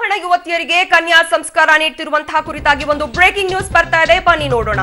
ಬ್ರಾಹ್ಮಣ ಯುವತಿಯರಿಗೆ ಕನ್ಯಾ ಸಂಸ್ಕಾರ ನೀಡ್ತಿರುವಂತಹ ಕುರಿತಾಗಿ ಒಂದು ಬ್ರೇಕಿಂಗ್ ನ್ಯೂಸ್ ಬರ್ತಾ ಇದೆ ಬನ್ನಿ ನೋಡೋಣ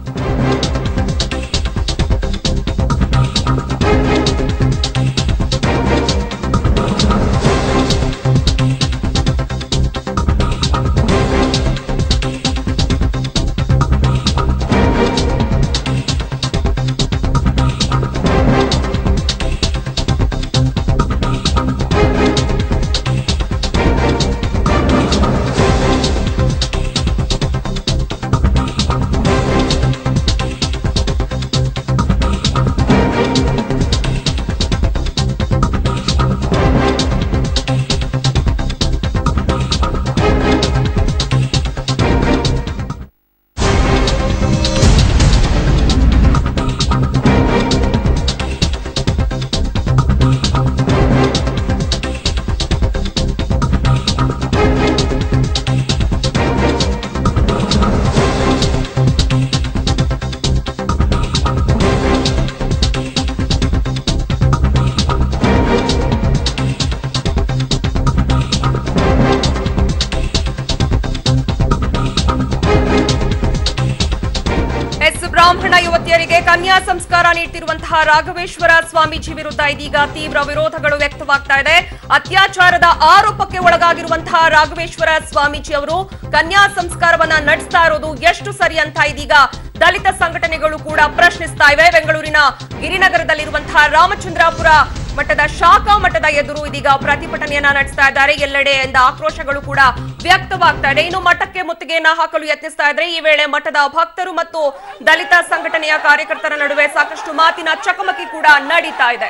ಎಸ್ ಬ್ರಾಹ್ಮಣ ಯುವತಿಯರಿಗೆ ಕನ್ಯಾ ಸಂಸ್ಕಾರ ನೀಡ್ತಿರುವಂತಹ ರಾಘವೇಶ್ವರ ಸ್ವಾಮೀಜಿ ವಿರುದ್ಧ ಇದೀಗ ತೀವ್ರ ವಿರೋಧಗಳು ವ್ಯಕ್ತವಾಗ್ತಾ ಇದೆ ಅತ್ಯಾಚಾರದ ಆರೋಪಕ್ಕೆ ಒಳಗಾಗಿರುವಂತಹ ರಾಘವೇಶ್ವರ ಸ್ವಾಮೀಜಿ ಅವರು ಕನ್ಯಾ ಸಂಸ್ಕಾರವನ್ನ ನಡೆಸ್ತಾ ಇರೋದು ಎಷ್ಟು ಸರಿ ಅಂತ ಇದೀಗ ದಲಿತ ಸಂಘಟನೆಗಳು ಕೂಡ ಪ್ರಶ್ನಿಸ್ತಾ ಇವೆ ಬೆಂಗಳೂರಿನ ಗಿರಿನಗರದಲ್ಲಿರುವಂತಹ ರಾಮಚಂದ್ರಾಪುರ ಮಠದ ಶಾಖಾ ಮಠದ ಎದುರು ಇದೀಗ ಪ್ರತಿಭಟನೆಯನ್ನ ನಡೆಸ್ತಾ ಇದ್ದಾರೆ ಎಲ್ಲೆಡೆಯಿಂದ ಆಕ್ರೋಶಗಳು ಕೂಡ ವ್ಯಕ್ತವಾಗ್ತಾ ಇದೆ ಇನ್ನು ಮಠಕ್ಕೆ ಮುತ್ತಿಗೆಯನ್ನ ಹಾಕಲು ಯತ್ನಿಸ್ತಾ ಇದ್ರೆ ಈ ವೇಳೆ ಮಠದ ಭಕ್ತರು ಮತ್ತು ದಲಿತ ಸಂಘಟನೆಯ ಕಾರ್ಯಕರ್ತರ ನಡುವೆ ಸಾಕಷ್ಟು ಮಾತಿನ ಚಕಮಕಿ ಕೂಡ ನಡೀತಾ ಇದೆ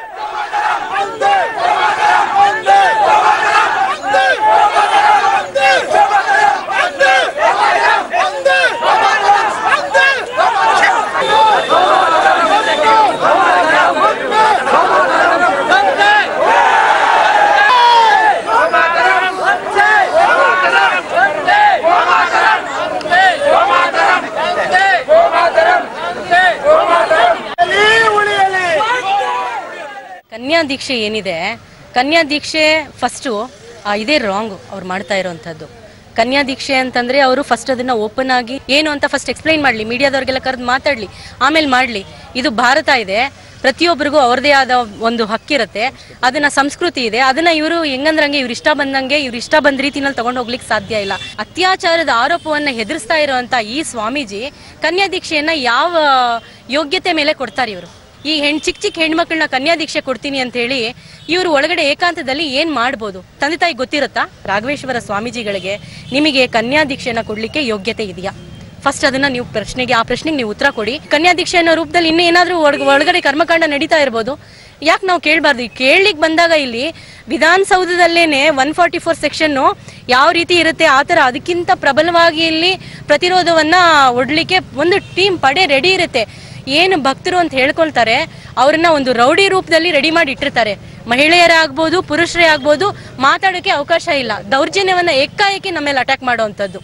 ಕನ್ಯಾ ದೀಕ್ಷೆ ಏನಿದೆ ಕನ್ಯಾ ದೀಕ್ಷೆ ಫಸ್ಟು ಇದೇ ರಾಂಗ್ ಅವ್ರು ಮಾಡ್ತಾ ಇರೋವಂಥದ್ದು ಕನ್ಯಾ ದೀಕ್ಷೆ ಅಂತಂದ್ರೆ ಅವರು ಫಸ್ಟ್ ಅದನ್ನ ಓಪನ್ ಆಗಿ ಏನು ಅಂತ ಫಸ್ಟ್ ಎಕ್ಸ್ಪ್ಲೈನ್ ಮಾಡಲಿ ಮೀಡಿಯಾದವ್ರಿಗೆಲ್ಲ ಕರೆದು ಮಾತಾಡಲಿ ಆಮೇಲೆ ಮಾಡಲಿ ಇದು ಭಾರತ ಇದೆ ಪ್ರತಿಯೊಬ್ಬರಿಗೂ ಅವ್ರದೇ ಆದ ಒಂದು ಹಕ್ಕಿರುತ್ತೆ ಅದನ್ನ ಸಂಸ್ಕೃತಿ ಇದೆ ಅದನ್ನ ಇವರು ಹೆಂಗಂದ್ರಂಗೆ ಇವ್ರು ಇಷ್ಟ ಬಂದಂಗೆ ಇವ್ರು ಇಷ್ಟ ಬಂದ ರೀತಿನಲ್ಲಿ ತಗೊಂಡು ಹೋಗ್ಲಿಕ್ಕೆ ಸಾಧ್ಯ ಇಲ್ಲ ಅತ್ಯಾಚಾರದ ಆರೋಪವನ್ನ ಹೆದರ್ಸ್ತಾ ಇರುವಂತ ಈ ಸ್ವಾಮೀಜಿ ಕನ್ಯಾ ದೀಕ್ಷೆಯನ್ನ ಯಾವ ಯೋಗ್ಯತೆ ಮೇಲೆ ಕೊಡ್ತಾರೆ ಇವರು ಈ ಹೆಣ್ ಚಿಕ್ಕ ಚಿಕ್ಕ ಹೆಣ್ಮಕ್ಳನ್ನ ಕನ್ಯಾ ದೀಕ್ಷೆ ಕೊಡ್ತೀನಿ ಅಂತ ಹೇಳಿ ಇವರು ಒಳಗಡೆ ಏಕಾಂತದಲ್ಲಿ ಏನ್ ಮಾಡ್ಬೋದು ತಂದೆ ತಾಯಿ ಗೊತ್ತಿರುತ್ತಾ ರಾಘವೇಶ್ವರ ಸ್ವಾಮೀಜಿಗಳಿಗೆ ನಿಮಗೆ ಕನ್ಯಾ ದೀಕ್ಷೆನ ಕೊಡ್ಲಿಕ್ಕೆ ಯೋಗ್ಯತೆ ಇದೆಯಾ ಫಸ್ಟ್ ಅದನ್ನ ನೀವು ಪ್ರಶ್ನೆಗೆ ಆ ಪ್ರಶ್ನೆಗೆ ನೀವು ಉತ್ತರ ಕೊಡಿ ಕನ್ಯಾ ದೀಕ್ಷೆ ಅನ್ನೋ ರೂಪದಲ್ಲಿ ಇನ್ನೂ ಏನಾದ್ರೂ ಒಳಗ್- ಒಳಗಡೆ ಕರ್ಮಕಾಂಡ ನಡೀತಾ ಇರ್ಬೋದು ಯಾಕೆ ನಾವು ಕೇಳಬಾರ್ದು ಕೇಳಲಿಕ್ಕೆ ಬಂದಾಗ ಇಲ್ಲಿ ವಿಧಾನಸೌಧದಲ್ಲೇನೆ ಒನ್ ಫಾರ್ಟಿ ಫೋರ್ ಸೆಕ್ಷನ್ ಯಾವ ರೀತಿ ಇರುತ್ತೆ ಆ ಥರ ಅದಕ್ಕಿಂತ ಪ್ರಬಲವಾಗಿ ಇಲ್ಲಿ ಪ್ರತಿರೋಧವನ್ನ ಒಡ್ಲಿಕ್ಕೆ ಒಂದು ಟೀಮ್ ಪಡೆ ರೆಡಿ ಇರುತ್ತೆ ಏನು ಭಕ್ತರು ಅಂತ ಹೇಳ್ಕೊಳ್ತಾರೆ ಅವ್ರನ್ನ ಒಂದು ರೌಡಿ ರೂಪದಲ್ಲಿ ರೆಡಿ ಮಾಡಿ ಇಟ್ಟಿರ್ತಾರೆ ಮಹಿಳೆಯರೇ ಆಗ್ಬೋದು ಪುರುಷರೇ ಆಗ್ಬೋದು ಮಾತಾಡೋಕೆ ಅವಕಾಶ ಇಲ್ಲ ದೌರ್ಜನ್ಯವನ್ನ ಏಕಾಏಕಿ ನಮ್ಮ ಮೇಲೆ ಅಟ್ಯಾಕ್ ಮಾಡುವಂಥದ್ದು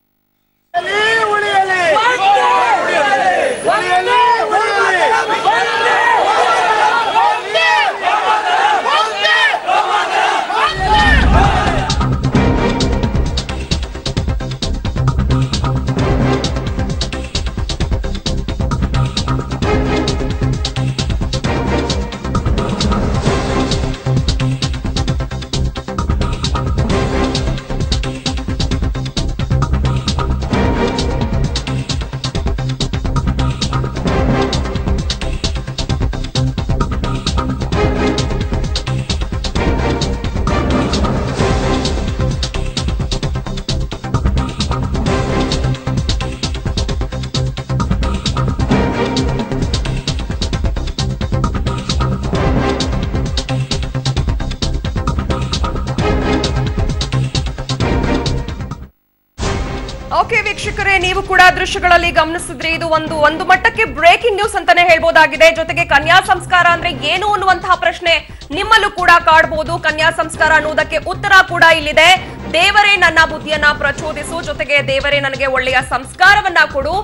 ಓಕೆ ವೀಕ್ಷಕರೇ ನೀವು ಕೂಡ ದೃಶ್ಯಗಳಲ್ಲಿ ಗಮನಿಸಿದ್ರಿ ಇದು ಒಂದು ಒಂದು ಮಟ್ಟಕ್ಕೆ ಬ್ರೇಕಿಂಗ್ ನ್ಯೂಸ್ ಅಂತಾನೆ ಹೇಳ್ಬೋದಾಗಿದೆ ಜೊತೆಗೆ ಕನ್ಯಾ ಸಂಸ್ಕಾರ ಅಂದ್ರೆ ಏನು ಅನ್ನುವಂತಹ ಪ್ರಶ್ನೆ ನಿಮ್ಮಲ್ಲೂ ಕೂಡ ಕಾಡ್ಬೋದು ಕನ್ಯಾ ಸಂಸ್ಕಾರ ಅನ್ನುವುದಕ್ಕೆ ಉತ್ತರ ಕೂಡ ಇಲ್ಲಿದೆ ದೇವರೇ ನನ್ನ ಬುದ್ಧಿಯನ್ನ ಪ್ರಚೋದಿಸು ಜೊತೆಗೆ ದೇವರೇ ನನಗೆ ಒಳ್ಳೆಯ ಸಂಸ್ಕಾರವನ್ನ ಕೊಡು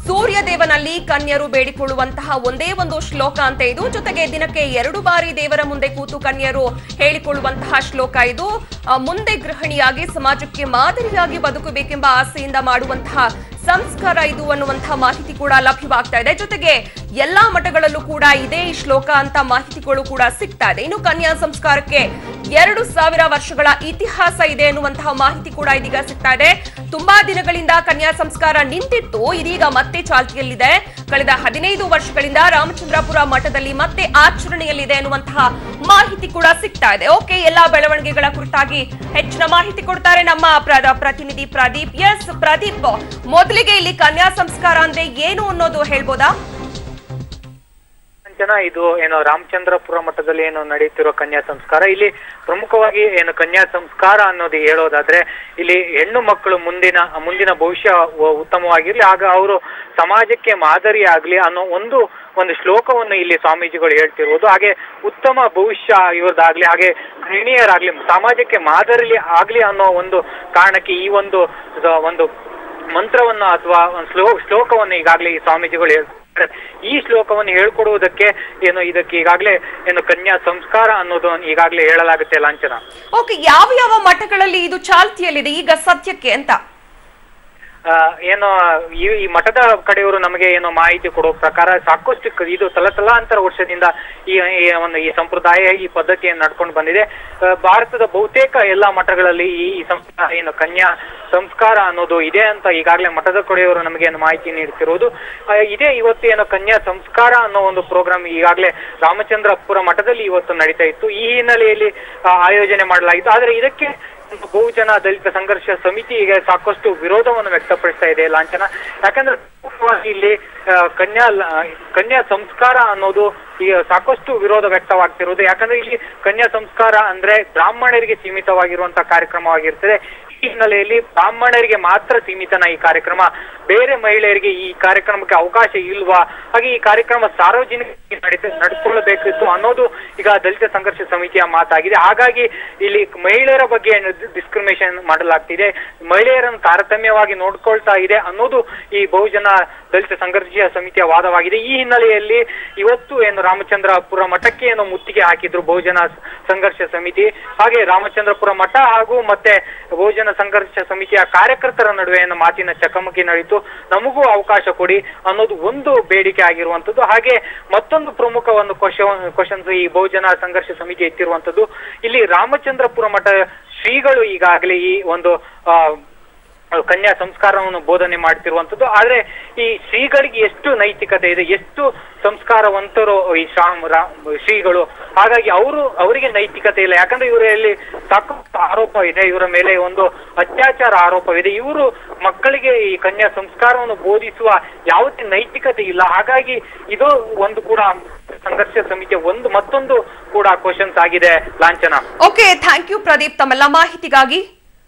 ಸೂರ್ಯದೇವನಲ್ಲಿ ಕನ್ಯರು ಬೇಡಿಕೊಳ್ಳುವಂತಹ ಒಂದೇ ಒಂದು ಶ್ಲೋಕ ಅಂತ ಇದು ಜೊತೆಗೆ ದಿನಕ್ಕೆ ಎರಡು ಬಾರಿ ದೇವರ ಮುಂದೆ ಕೂತು ಕನ್ಯರು ಹೇಳಿಕೊಳ್ಳುವಂತಹ ಶ್ಲೋಕ ಇದು ಆ, ಮುಂದೆ ಗೃಹಿಣಿಯಾಗಿ ಸಮಾಜಕ್ಕೆ ಮಾದರಿಯಾಗಿ ಬದುಕಬೇಕೆಂಬ ಆಸೆಯಿಂದ ಮಾಡುವಂತಹ ಸಂಸ್ಕಾರ ಇದು ಅನ್ನುವಂತಹ ಮಾಹಿತಿ ಕೂಡ ಲಭ್ಯವಾಗ್ತಾ ಇದೆ ಜೊತೆಗೆ ಎಲ್ಲಾ ಮಠಗಳಲ್ಲೂ ಕೂಡ ಇದೇ ಈ ಶ್ಲೋಕ ಅಂತ ಮಾಹಿತಿಗಳು ಕೂಡ ಸಿಗ್ತಾ ಇದೆ ಇನ್ನು ಕನ್ಯಾ ಸಂಸ್ಕಾರಕ್ಕೆ ಎರಡು ಸಾವಿರ ವರ್ಷಗಳ ಇತಿಹಾಸ ಇದೆ ಎನ್ನುವಂತಹ ಮಾಹಿತಿ ಕೂಡ ಇದೀಗ ಸಿಗ್ತಾ ಇದೆ ತುಂಬಾ ದಿನಗಳಿಂದ ಕನ್ಯಾ ಸಂಸ್ಕಾರ ನಿಂತಿತ್ತು ಇದೀಗ ಮತ್ತೆ ಚಾಲ್ತಿಯಲ್ಲಿದೆ ಕಳೆದ ಹದಿನೈದು ವರ್ಷಗಳಿಂದ ರಾಮಚಂದ್ರಾಪುರ ಮಠದಲ್ಲಿ ಮತ್ತೆ ಆಚರಣೆಯಲ್ಲಿದೆ ಎನ್ನುವಂತಹ ಮಾಹಿತಿ ಕೂಡ ಸಿಗ್ತಾ ಇದೆ ಓಕೆ ಎಲ್ಲಾ ಬೆಳವಣಿಗೆಗಳ ಕುರಿತಾಗಿ ಹೆಚ್ಚಿನ ಮಾಹಿತಿ ಕೊಡ್ತಾರೆ ನಮ್ಮ ಪ್ರ- ಪ್ರತಿನಿಧಿ ಪ್ರದೀಪ್ ಎಸ್ ಪ್ರದೀಪ್ ಮೊದಲಿಗೆ ಇಲ್ಲಿ ಕನ್ಯಾ ಸಂಸ್ಕಾರ ಅಂದ್ರೆ ಏನು ಅನ್ನೋದು ಹೇಳ್ಬೋದಾ ಜನ ಇದು ಏನು ರಾಮಚಂದ್ರಪುರ ಮಠದಲ್ಲಿ ಏನು ನಡೆಯುತ್ತಿರೋ ಕನ್ಯಾ ಸಂಸ್ಕಾರ ಇಲ್ಲಿ ಪ್ರಮುಖವಾಗಿ ಏನು ಕನ್ಯಾ ಸಂಸ್ಕಾರ ಅನ್ನೋದು ಹೇಳೋದಾದ್ರೆ ಇಲ್ಲಿ ಹೆಣ್ಣು ಮಕ್ಕಳು ಮುಂದಿನ ಮುಂದಿನ ಭವಿಷ್ಯ ಉ- ಉತ್ತಮವಾಗಿರ್ಲಿ ಆಗ ಅವರು ಸಮಾಜಕ್ಕೆ ಮಾದರಿ ಆಗ್ಲಿ ಅನ್ನೋ ಒಂದು ಒಂದು ಶ್ಲೋಕವನ್ನು ಇಲ್ಲಿ ಸ್ವಾಮೀಜಿಗಳು ಹೇಳ್ತಿರುವುದು ಹಾಗೆ ಉತ್ತಮ ಭವಿಷ್ಯ ಇವ್ರದ್ದಾಗ್ಲಿ ಹಾಗೆ ಗೃಹಿಣಿಯರಾಗ್ಲಿ ಸಮಾಜಕ್ಕೆ ಮಾದರಿ ಆಗ್ಲಿ ಅನ್ನೋ ಒಂದು ಕಾರಣಕ್ಕೆ ಈ ಒಂದು ಒಂದು ಮಂತ್ರವನ್ನು ಅಥವಾ ಒಂದು ಶ್ಲೋ ಶ್ಲೋಕವನ್ನು ಈಗಾಗಲೇ ಈ ಸ್ವಾಮೀಜಿಗಳು ಹೇಳ್ತಾರೆ ಈ ಶ್ಲೋಕವನ್ನು ಹೇಳ್ಕೊಡುವುದಕ್ಕೆ ಏನು ಇದಕ್ಕೆ ಈಗಾಗಲೇ ಏನು ಕನ್ಯಾ ಸಂಸ್ಕಾರ ಅನ್ನೋದು ಈಗಾಗಲೇ ಹೇಳಲಾಗುತ್ತೆ ಲಾಂಛನ ಓಕೆ ಯಾವ ಯಾವ ಮಠಗಳಲ್ಲಿ ಇದು ಚಾಲ್ತಿಯಲ್ಲಿದೆ ಈಗ ಸದ್ಯಕ್ಕೆ ಅಂತ ಆ, ಏನು ಈ ಈ ಮಠದ ಕಡೆಯವರು ನಮಗೆ ಏನು ಮಾಹಿತಿ ಕೊಡೋ ಪ್ರಕಾರ ಸಾಕಷ್ಟು ಕ- ಇದು ತಲತಲಾಂತರ ವರ್ಷದಿಂದ ಈ ಈ ಒಂದು ಈ ಸಂಪ್ರದಾಯ ಈ ಪದ್ಧತಿಯನ್ನು ನಡ್ಕೊಂಡು ಬಂದಿದೆ ಆ, ಭಾರತದ ಬಹುತೇಕ ಎಲ್ಲಾ ಮಠಗಳಲ್ಲಿ ಈ ಈ ಸಂಸ್ಕಾರ ಏನು ಕನ್ಯಾ ಸಂಸ್ಕಾರ ಅನ್ನೋದು ಇದೆ ಅಂತ ಈಗಾಗಲೇ ಮಠದ ಕಡೆಯವರು ನಮಗೆ ಏನು ಮಾಹಿತಿ ನೀಡ್ತಿರೋದು ಆ, ಇದೇ ಇವತ್ತು ಏನು ಕನ್ಯಾ ಸಂಸ್ಕಾರ ಅನ್ನೋ ಒಂದು ಪ್ರೋಗ್ರಾಮ್ ಈಗಾಗಲೇ ರಾಮಚಂದ್ರಪುರ ಮಠದಲ್ಲಿ ಇವತ್ತು ನಡೀತಾ ಇತ್ತು ಈ ಹಿನ್ನೆಲೆಯಲ್ಲಿ ಆ, ಆಯೋಜನೆ ಮಾಡಲಾಗಿತ್ತು ಆದರೆ ಇದಕ್ಕೆ ಒಂದು ಬಹುಜನ ದಲಿತ ಸಂಘರ್ಷ ಸಮಿತಿ ಈಗ ಸಾಕಷ್ಟು ವಿರೋಧವನ್ನು ವ್ಯಕ್ತಪಡಿಸ್ತಾ ಇದೆ ಲಾಂಛನ ಯಾಕಂದ್ರೆ ಪ್ರಮುಖವಾಗಿ ಇಲ್ಲಿ ಆ, ಕನ್ಯಾ ಲ- ಕನ್ಯಾ ಸಂಸ್ಕಾರ ಅನ್ನೋದು ಈಗ ಸಾಕಷ್ಟು ವಿರೋಧ ವ್ಯಕ್ತವಾಗ್ತಿರೋದು ಯಾಕಂದ್ರೆ ಇಲ್ಲಿ ಕನ್ಯಾ ಸಂಸ್ಕಾರ ಅಂದ್ರೆ ಬ್ರಾಹ್ಮಣರಿಗೆ ಸೀಮಿತವಾಗಿರುವಂತಹ ಕಾರ್ಯಕ್ರಮವಾಗಿರ್ತದೆ ಈ ಹಿನ್ನೆಲೆಯಲ್ಲಿ ಬ್ರಾಹ್ಮಣರಿಗೆ ಮಾತ್ರ ಸೀಮಿತನ ಈ ಕಾರ್ಯಕ್ರಮ ಬೇರೆ ಮಹಿಳೆಯರಿಗೆ ಈ ಕಾರ್ಯಕ್ರಮಕ್ಕೆ ಅವಕಾಶ ಇಲ್ವಾ ಹಾಗೆ ಈ ಕಾರ್ಯಕ್ರಮ ಸಾರ್ವಜನಿಕ ನಡೀತ ನಡೆಸಿಕೊಳ್ಳಬೇಕಿತ್ತು ಅನ್ನೋದು ಈಗ ದಲಿತ ಸಂಘರ್ಷ ಸಮಿತಿಯ ಮಾತಾಗಿದೆ ಹಾಗಾಗಿ ಇಲ್ಲಿ ಮಹಿಳೆಯರ ಬಗ್ಗೆ ಡಿಸ್ಕ್ರಿಮಿನೇಷನ್ ಮಾಡಲಾಗ್ತಿದೆ ಮಹಿಳೆಯರನ್ನು ತಾರತಮ್ಯವಾಗಿ ನೋಡ್ಕೊಳ್ತಾ ಇದೆ ಅನ್ನೋದು ಈ ಬಹುಜನ ದಲಿತ ಸಂಘರ್ಷ ಸಮಿತಿಯ ವಾದವಾಗಿದೆ ಈ ಹಿನ್ನೆಲೆಯಲ್ಲಿ ಇವತ್ತು ಏನು ರಾಮಚಂದ್ರಪುರ ಮಠಕ್ಕೆ ಏನು ಮುತ್ತಿಗೆ ಹಾಕಿದ್ರು ಬಹುಜನ ಸಂಘರ್ಷ ಸಮಿತಿ ಹಾಗೆ ರಾಮಚಂದ್ರಪುರ ಮಠ ಹಾಗೂ ಮತ್ತೆ ಬಹುಜನ ಸಂಘರ್ಷ ಸಮಿತಿಯ ಕಾರ್ಯಕರ್ತರ ನಡುವೆ ಏನು ಮಾತಿನ ಚಕಮಕಿ ನಡೀತು ನಮಗೂ ಅವಕಾಶ ಕೊಡಿ ಅನ್ನೋದು ಒಂದು ಬೇಡಿಕೆ ಆಗಿರುವಂತದ್ದು ಹಾಗೆ ಮತ್ತೊಂದು ಪ್ರಮುಖ ಒಂದು ಕ್ವಶನ್ ಕ್ವಶನ್ಸ್ ಈ ಬಹುಜನ ಸಂಘರ್ಷ ಸಮಿತಿ ಎತ್ತಿರುವಂತದ್ದು ಇಲ್ಲಿ ರಾಮಚಂದ್ರಪುರ ಮಠ ಶ್ರೀಗಳು ಈಗಾಗಲೇ ಈ ಒಂದು ಆ ಕನ್ಯಾ ಸಂಸ್ಕಾರವನ್ನು ಬೋಧನೆ ಮಾಡ್ತಿರುವಂತದ್ದು ಆದ್ರೆ ಈ ಶ್ರೀಗಳಿಗೆ ಎಷ್ಟು ನೈತಿಕತೆ ಇದೆ ಎಷ್ಟು ಸಂಸ್ಕಾರವಂತರು ಈ ಶ್ರಾಮ್ ರಾ- ಶ್ರೀಗಳು ಹಾಗಾಗಿ ಅವರು ಅವರಿಗೆ ನೈತಿಕತೆ ಇಲ್ಲ ಯಾಕಂದ್ರೆ ಇವರಲ್ಲಿ ಸಾಕಷ್ಟು ಆರೋಪ ಇದೆ ಇವರ ಮೇಲೆ ಒಂದು ಅತ್ಯಾಚಾರ ಆರೋಪವಿದೆ ಇವರು ಮಕ್ಕಳಿಗೆ ಈ ಕನ್ಯಾ ಸಂಸ್ಕಾರವನ್ನು ಬೋಧಿಸುವ ಯಾವುದೇ ನೈತಿಕತೆ ಇಲ್ಲ ಹಾಗಾಗಿ ಇದು ಒಂದು ಕೂಡ ಸಂಘರ್ಷ ಸಮಿತಿಯ ಒಂದು ಮತ್ತೊಂದು ಕೂಡ ಕ್ವಶನ್ಸ್ ಆಗಿದೆ ಲಾಂಛನ ಓಕೆ ಥ್ಯಾಂಕ್ ಯು ಪ್ರದೀಪ್ ತಮ್ಮೆಲ್ಲ ಮಾಹಿತಿಗಾಗಿ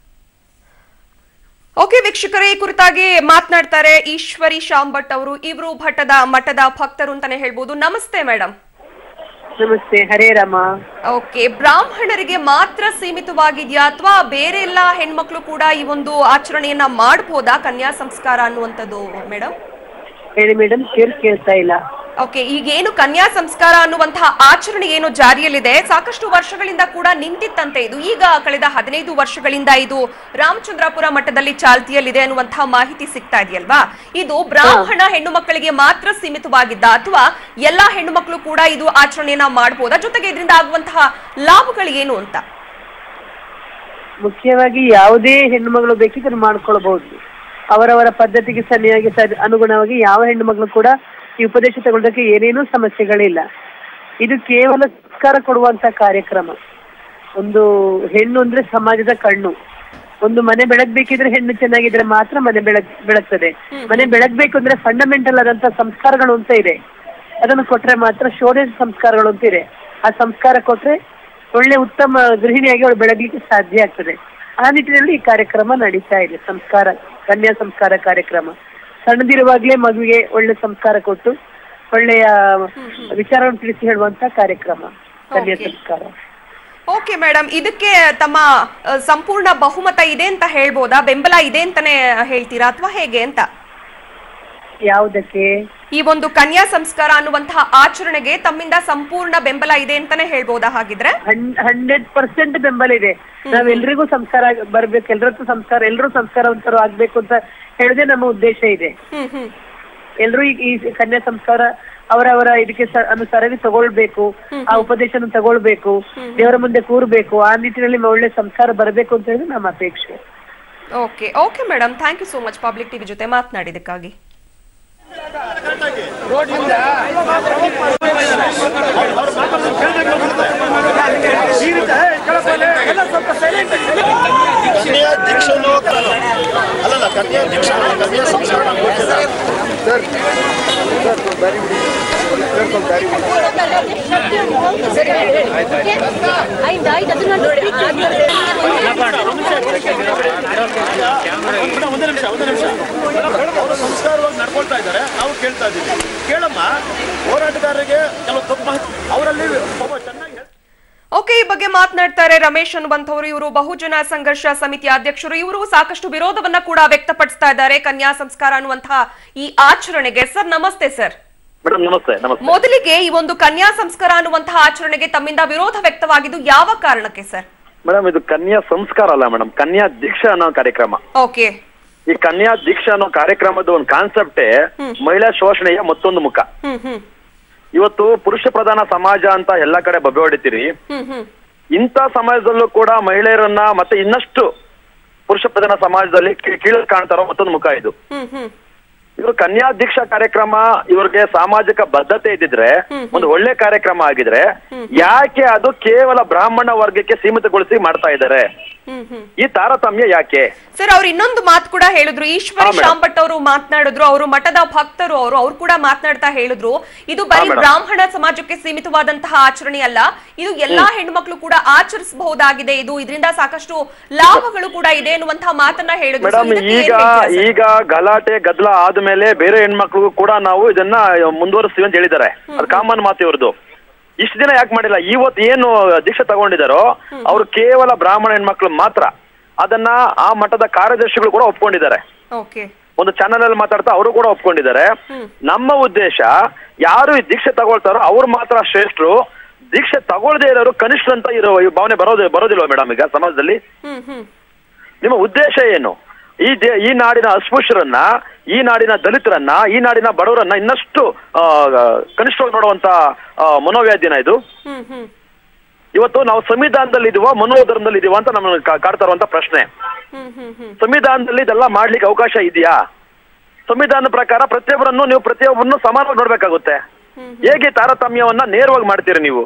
ಓಕೆ ವೀಕ್ಷಕರೇ ಈ ಕುರಿತಾಗಿ ಮಾತನಾಡ್ತಾರೆ ಈಶ್ವರಿ ಶಾಂಭಟ್ ಅವರು ಇವರು ಭಟ್ಟದ ಮಠದ ಭಕ್ತರು ಅಂತಾನೆ ಹೇಳ್ಬೋದು ನಮಸ್ತೆ ಮೇಡಮ್ ನಮಸ್ತೆ ಹರೇ ರಾಮ ಓಕೆ ಬ್ರಾಹ್ಮಣರಿಗೆ ಮಾತ್ರ ಸೀಮಿತವಾಗಿದೆಯಾ ಅಥವಾ ಬೇರೆ ಎಲ್ಲ ಹೆಣ್ಮಕ್ಳು ಕೂಡ ಈ ಒಂದು ಆಚರಣೆಯನ್ನ ಮಾಡಬಹುದಾ ಕನ್ಯಾ ಸಂಸ್ಕಾರ ಅನ್ನುವಂಥದ್ದು ಮೇಡಮ್ ಹೇಳಿ ಮೇಡಮ್ ಕೇಳಿ ಕೇಳ್ತಾ ಇಲ್ಲ ಓಕೆ ಈಗ ಏನು ಕನ್ಯಾ ಸಂಸ್ಕಾರ ಅನ್ನುವಂತಹ ಆಚರಣೆ ಏನು ಜಾರಿಯಲ್ಲಿದೆ ಸಾಕಷ್ಟು ವರ್ಷಗಳಿಂದ ಕೂಡ ನಿಂತಿತ್ತಂತೆ ಇದು ಈಗ ಕಳೆದ ಹದಿನೈದು ವರ್ಷಗಳಿಂದ ಇದು ರಾಮಚಂದ್ರಾಪುರ ಮಠದಲ್ಲಿ ಚಾಲ್ತಿಯಲ್ಲಿದೆ ಅನ್ನುವಂತಹ ಮಾಹಿತಿ ಸಿಗ್ತಾ ಇದೆಯಲ್ವಾ ಇದು ಬ್ರಾಹ್ಮಣ ಹೆಣ್ಣು ಮಕ್ಕಳಿಗೆ ಮಾತ್ರ ಸೀಮಿತವಾಗಿದ್ದ ಅಥವಾ ಎಲ್ಲಾ ಹೆಣ್ಣು ಮಕ್ಕಳು ಕೂಡ ಇದು ಆಚರಣೆಯನ್ನ ಮಾಡಬಹುದಾ ಜೊತೆಗೆ ಇದರಿಂದ ಆಗುವಂತಹ ಲಾಭಗಳು ಏನು ಅಂತ ಮುಖ್ಯವಾಗಿ ಯಾವುದೇ ಹೆಣ್ಣು ಮಗಳು ಬೇಕಿದ್ರೆ ಮಾಡ್ಕೊಳ್ಬಹುದು ಅವರವರ ಪದ್ಧತಿಗೆ ಸರಿಯಾಗಿ ಸರಿ ಅನುಗುಣವಾಗಿ ಯಾವ ಹೆಣ್ಣು ಮಗಳು ಕೂಡ ಈ ಉಪದೇಶ ತಗೊಳ್ಳೋದಕ್ಕೆ ಏನೇನೂ ಸಮಸ್ಯೆಗಳಿಲ್ಲ ಇದು ಕೇವಲ ಸಂಸ್ಕಾರ ಕೊಡುವಂತ ಕಾರ್ಯಕ್ರಮ ಒಂದು ಹೆಣ್ಣು ಅಂದ್ರೆ ಸಮಾಜದ ಕಣ್ಣು ಒಂದು ಮನೆ ಬೆಳಗ್ಬೇಕಿದ್ರೆ ಹೆಣ್ಣು ಚೆನ್ನಾಗಿದ್ರೆ ಮಾತ್ರ ಮನೆ ಬೆಳಗ್ ಬೆಳಗ್ತದೆ ಮನೆ ಬೆಳಗ್ಬೇಕು ಅಂದ್ರೆ ಫಂಡಮೆಂಟಲ್ ಆದಂತ ಸಂಸ್ಕಾರಗಳು ಅಂತ ಇದೆ ಅದನ್ನು ಕೊಟ್ರೆ ಮಾತ್ರ ಶೋರೇಜ್ ಸಂಸ್ಕಾರಗಳು ಅಂತ ಇದೆ ಆ ಸಂಸ್ಕಾರ ಕೊಟ್ರೆ ಒಳ್ಳೆ ಉತ್ತಮ ಗೃಹಿಣಿಯಾಗಿ ಅವಳು ಬೆಳಗ್ಲಿಕ್ಕೆ ಸಾಧ್ಯ ಆಗ್ತದೆ ಆ ನಿಟ್ಟಿನಲ್ಲಿ ಈ ಕಾರ್ಯಕ್ರಮ ನಡೀತಾ ಇದೆ ಸಂಸ್ಕಾರ ಕನ್ಯಾ ಸಂಸ್ಕಾರ ಕಾರ್ಯಕ್ರಮ ಸಣ್ಣದಿರುವಾಗ್ಲೇ ಮಗುವಿಗೆ ಒಳ್ಳೆ ಸಂಸ್ಕಾರ ಕೊಟ್ಟು ಒಳ್ಳೆಯ ವಿಚಾರವನ್ನು ತಿಳಿಸಿ ಹೇಳುವಂತ ಕಾರ್ಯಕ್ರಮ ಕನ್ಯಾ Okay. ಸಂಸ್ಕಾರ ಓಕೆ ಮೇಡಮ್ ಇದಕ್ಕೆ ತಮ್ಮ ಅ, ಸಂಪೂರ್ಣ ಬಹುಮತ ಇದೆ ಅಂತ ಹೇಳ್ಬೋದಾ ಬೆಂಬಲ ಇದೆ ಅಂತಾನೆ ಹೇಳ್ತೀರಾ ಅಥವಾ ಹೇಗೆ ಅಂತ ಯಾವುದಕ್ಕೆ ಈ ಒಂದು ಕನ್ಯಾ ಸಂಸ್ಕಾರ ಅನ್ನುವಂತಹ ಆಚರಣೆಗೆ ತಮ್ಮಿಂದ ಸಂಪೂರ್ಣ ಬೆಂಬಲ ಇದೆ ಅಂತಾನೆ ಹೇಳ್ಬೋದಾ ಹಾಗಿದ್ರೆ ಹಂಡ್ರೆಡ್ ಪರ್ಸೆಂಟ್ ಬೆಂಬಲ ಇದೆ ನಾವೆಲ್ರಿಗೂ ಸಂಸ್ಕಾರ ಆಗ್- ಬರ್ಬೇಕು ಎಲ್ರದ್ದು ಸಂಸ್ಕಾರ ಎಲ್ಲರೂ ಸಂಸ್ಕಾರವಂತರು ಆಗ್ಬೇಕು ಅಂತ ಹೇಳೋದೇ ನಮ್ಮ ಉದ್ದೇಶ ಇದೆ ಹ್ಮ್ ಹ್ಮ್ ಎಲ್ರೂ ಈ ಈ ಕನ್ಯಾ ಸಂಸ್ಕಾರ ಅವರವರ ಇದಕ್ಕೆ ಸ- ಅನುಸಾರವಾಗಿ ತಗೊಳ್ಬೇಕು ಆ ಉಪದೇಶನ ತಗೊಳ್ಬೇಕು ದೇವರ ಮುಂದೆ ಕೂರ್ಬೇಕು ಆ ನಿಟ್ಟಿನಲ್ಲಿ ಒಳ್ಳೆ ಸಂಸ್ಕಾರ ಬರಬೇಕು ಅಂತ ಹೇಳಿ ನಮ್ಮ ಅಪೇಕ್ಷೆ okay okay madam thank you so much public TV ಜೊತೆ ಮಾತನಾಡಿದಕ್ಕಾಗಿ ಕನ್ಯಾ ದೀಕ್ಷೆನೂ ಅಲ್ಲಲ್ಲ ಕನ್ಯಾ ದೀಕ್ಷೆ ಕನ್ಯಾ ಸಂಸ್ಕಾರ ಗೊತ್ತಿಲ್ಲ ಒಂದು ನಿಮಿಷ ಒಂದು ನಿಮಿಷ ಅವರು ಸಂಸ್ಕಾರವಾಗಿ ನಡ್ಕೊಳ್ತಾ ಇದ್ದಾರೆ ನಾವು ಕೇಳ್ತಾ ಇದ್ದೀವಿ ಕೇಳಮ್ಮ ಹೋರಾಟಗಾರರಿಗೆ ಕೆಲವು ತಪ್ಪು ಮಾಹಿತಿ ಅವರಲ್ಲಿ ಒಬ್ಬ ಚೆನ್ನಾಗಿ ಹೇಳ್- ಓಕೆ ಈ ಬಗ್ಗೆ ಮಾತನಾಡ್ತಾರೆ ರಮೇಶ್ ಅನ್ನುವಂಥವರು ಇವರು ಬಹುಜನ ಸಂಘರ್ಷ ಸಮಿತಿ ಅಧ್ಯಕ್ಷರು ಇವರು ಸಾಕಷ್ಟು ವಿರೋಧವನ್ನ ಕೂಡ ವ್ಯಕ್ತಪಡಿಸ್ತಾ ಇದ್ದಾರೆ ಕನ್ಯಾ ಸಂಸ್ಕಾರ ಅನ್ನುವಂತಹ ಈ ಆಚರಣೆಗೆ ಸರ್ ನಮಸ್ತೆ ಸರ್ ಮೇಡಮ್ ನಮಸ್ತೆ ನಮಸ್ತೆ ಮೊದಲಿಗೆ ಈ ಒಂದು ಕನ್ಯಾ ಸಂಸ್ಕಾರ ಅನ್ನುವಂತಹ ಆಚರಣೆಗೆ ತಮ್ಮಿಂದ ವಿರೋಧ ವ್ಯಕ್ತವಾಗಿದ್ದು ಯಾವ ಕಾರಣಕ್ಕೆ ಸರ್ ಮೇಡಮ್ ಇದು ಕನ್ಯಾ ಸಂಸ್ಕಾರ ಅಲ್ಲ ಮೇಡಮ್ ಕನ್ಯಾ ದೀಕ್ಷಾ ಅನ್ನೋ ಕಾರ್ಯಕ್ರಮ ಓಕೆ ಈ ಕನ್ಯಾ ದೀಕ್ಷಾ ಅನ್ನೋ ಕಾರ್ಯಕ್ರಮದ ಒಂದು ಕಾನ್ಸೆಪ್ಟೇ ಮಹಿಳಾ ಶೋಷಣೆಯ ಮತ್ತೊಂದು ಮುಖ ಹ್ಮ್ ಹ್ಮ್ ಇವತ್ತು ಪುರುಷ ಪ್ರಧಾನ ಸಮಾಜ ಅಂತ ಎಲ್ಲಾ ಕಡೆ ಬಬ್ಬೆ ಹೊಡಿತೀರಿ ಹ್ಮ್ ಹ್ಮ್ ಇಂಥ ಸಮಾಜದಲ್ಲೂ ಕೂಡ ಮಹಿಳೆಯರನ್ನ ಮತ್ತೆ ಇನ್ನಷ್ಟು ಪುರುಷ ಪ್ರಧಾನ ಸಮಾಜದಲ್ಲಿ ಕೀಳು ಕಾಣ್ತಾರೋ ಮತ್ತೊಂದು ಮುಖ ಇದು ಹ್ಮ್ ಹ್ಮ್ ಇವರು ಕನ್ಯಾ ದೀಕ್ಷಾ ಕಾರ್ಯಕ್ರಮ ಇವ್ರಿಗೆ ಸಾಮಾಜಿಕ ಬದ್ಧತೆ ಇದ್ದಿದ್ರೆ ಒಂದು ಒಳ್ಳೆ ಕಾರ್ಯಕ್ರಮ ಆಗಿದ್ರೆ ಯಾಕೆ ಅದು ಕೇವಲ ಬ್ರಾಹ್ಮಣ ವರ್ಗಕ್ಕೆ ಸೀಮಿತಗೊಳಿಸಿ ಮಾಡ್ತಾ ಇದ್ದಾರೆ ಹ್ಮ್ ಹ್ಮ್ ಈ ತಾರತಮ್ಯ ಯಾಕೆ ಸರ್ ಅವ್ರು ಇನ್ನೊಂದು ಮಾತು ಕೂಡ ಹೇಳಿದ್ರು ಈಶ್ವರಿ ಹಾ, madam. ಶಾಂಭಟ್ ಅವರು ಮಾತನಾಡಿದ್ರು ಅವರು ಮಠದ ಭಕ್ತರು ಅವರು ಅವ್ರು ಕೂಡ ಮಾತನಾಡ್ತಾ ಹೇಳಿದ್ರು ಇದು ಬರೀ madam. ಬ್ರಾಹ್ಮಣ ಸಮಾಜಕ್ಕೆ ಸೀಮಿತವಾದಂತಹ ಆಚರಣೆ ಅಲ್ಲ ಇದು ಎಲ್ಲಾ ಹೆಣ್ಮಕ್ಳು ಕೂಡ ಆಚರಿಸಬಹುದಾಗಿದೆ ಇದು ಇದರಿಂದ ಸಾಕಷ್ಟು ಲಾಭಗಳು ಕೂಡ ಇದೆ ಎನ್ನುವಂತಹ ಮಾತನ್ನ ಹೇಳಿದ್ರು So, ಮೇಡಮ್ ಇದಕ್ಕೆ ಏನ್ ಈಗ ಹೇಳ್ತೀರಾ sir? ಈಗ ಗಲಾಟೆ ಗದ್ದಲ ಆದ್ಮೇಲೆ ಬೇರೆ ಹೆಣ್ಮಕ್ಳಿಗೂ ಕೂಡ ನಾವು ಇದನ್ನ ಮುಂದುವರಿಸ್ತೀವಿ ಅಂತ ಹೇಳಿದ್ದಾರೆ ಅದು ಕಾಮನ್ ಮಾತು ಇವ್ರದ್ದು ಇಷ್ಟು ದಿನ ಯಾಕೆ ಮಾಡಿಲ್ಲ ಇವತ್ತು ಏನು ದೀಕ್ಷೆ ತಗೊಂಡಿದಾರೋ ಅವ್ರು ಕೇವಲ ಬ್ರಾಹ್ಮಣ ಹೆಣ್ಮಕ್ಳು ಮಾತ್ರ ಅದನ್ನ ಆ ಮಠದ ಕಾರ್ಯದರ್ಶಿಗಳು ಕೂಡ ಒಪ್ಕೊಂಡಿದ್ದಾರೆ ಓಕೆ ಒಂದು ಚಾನಲ್ ಅಲ್ಲಿ ಮಾತಾಡ್ತಾ ಅವರು ಕೂಡ ಒಪ್ಕೊಂಡಿದ್ದಾರೆ ನಮ್ಮ ಉದ್ದೇಶ ಯಾರು ಈ ದೀಕ್ಷೆ ತಗೊಳ್ತಾರೋ ಅವ್ರು ಮಾತ್ರ ಶ್ರೇಷ್ಠರು ದೀಕ್ಷೆ ತಗೊಳ್ದೇ ಇರೋರು ಕನಿಷ್ಠ ಅಂತ ಇರೋ ಈ ಭಾವನೆ ಬರೋದು ಬರೋದಿಲ್ವಾ ಮೇಡಮ್ ಈಗ ಸಮಾಜದಲ್ಲಿ ಹ್ಮ್ ಹ್ಮ್ ನಿಮ್ಮ ಉದ್ದೇಶ ಏನು ಈ ದೇ ಈ ನಾಡಿನ ಅಸ್ಪೃಶ್ಯರನ್ನ ಈ ನಾಡಿನ ದಲಿತರನ್ನ ಈ ನಾಡಿನ ಬಡವರನ್ನ ಇನ್ನಷ್ಟು ಆ, ಕನಿಷ್ಠವಾಗಿ ನೋಡುವಂತ ಆ, ಮನೋವ್ಯಾಧಿನ ಇದು ಹ್ಮ್ ಹ್ಮ್ ಇವತ್ತು ನಾವು ಸಂವಿಧಾನದಲ್ಲಿ ಇದೀವ ಮನೋಧರ್ಮದಲ್ಲಿ ಇದೀವ ಅಂತ ನಮ್ಮನ್ನು ಕಾ- ಕಾಡ್ತಾ ಇರುವಂತ ಪ್ರಶ್ನೆ ಹ್ಮ್ ಹ್ಮ್ ಹ್ಮ್ ಸಂವಿಧಾನದಲ್ಲಿ ಇದೆಲ್ಲ ಮಾಡ್ಲಿಕ್ಕೆ ಅವಕಾಶ ಇದೆಯಾ ಸಂವಿಧಾನದ ಪ್ರಕಾರ ಪ್ರತಿಯೊಬ್ಬರನ್ನು ನೀವು ಪ್ರತಿಯೊಬ್ಬರನ್ನು ಸಮಾನವಾಗಿ ನೋಡ್ಬೇಕಾಗುತ್ತೆ ಹೇಗೆ ತಾರತಮ್ಯವನ್ನ ನೇರವಾಗಿ ಮಾಡ್ತೀರಿ ನೀವು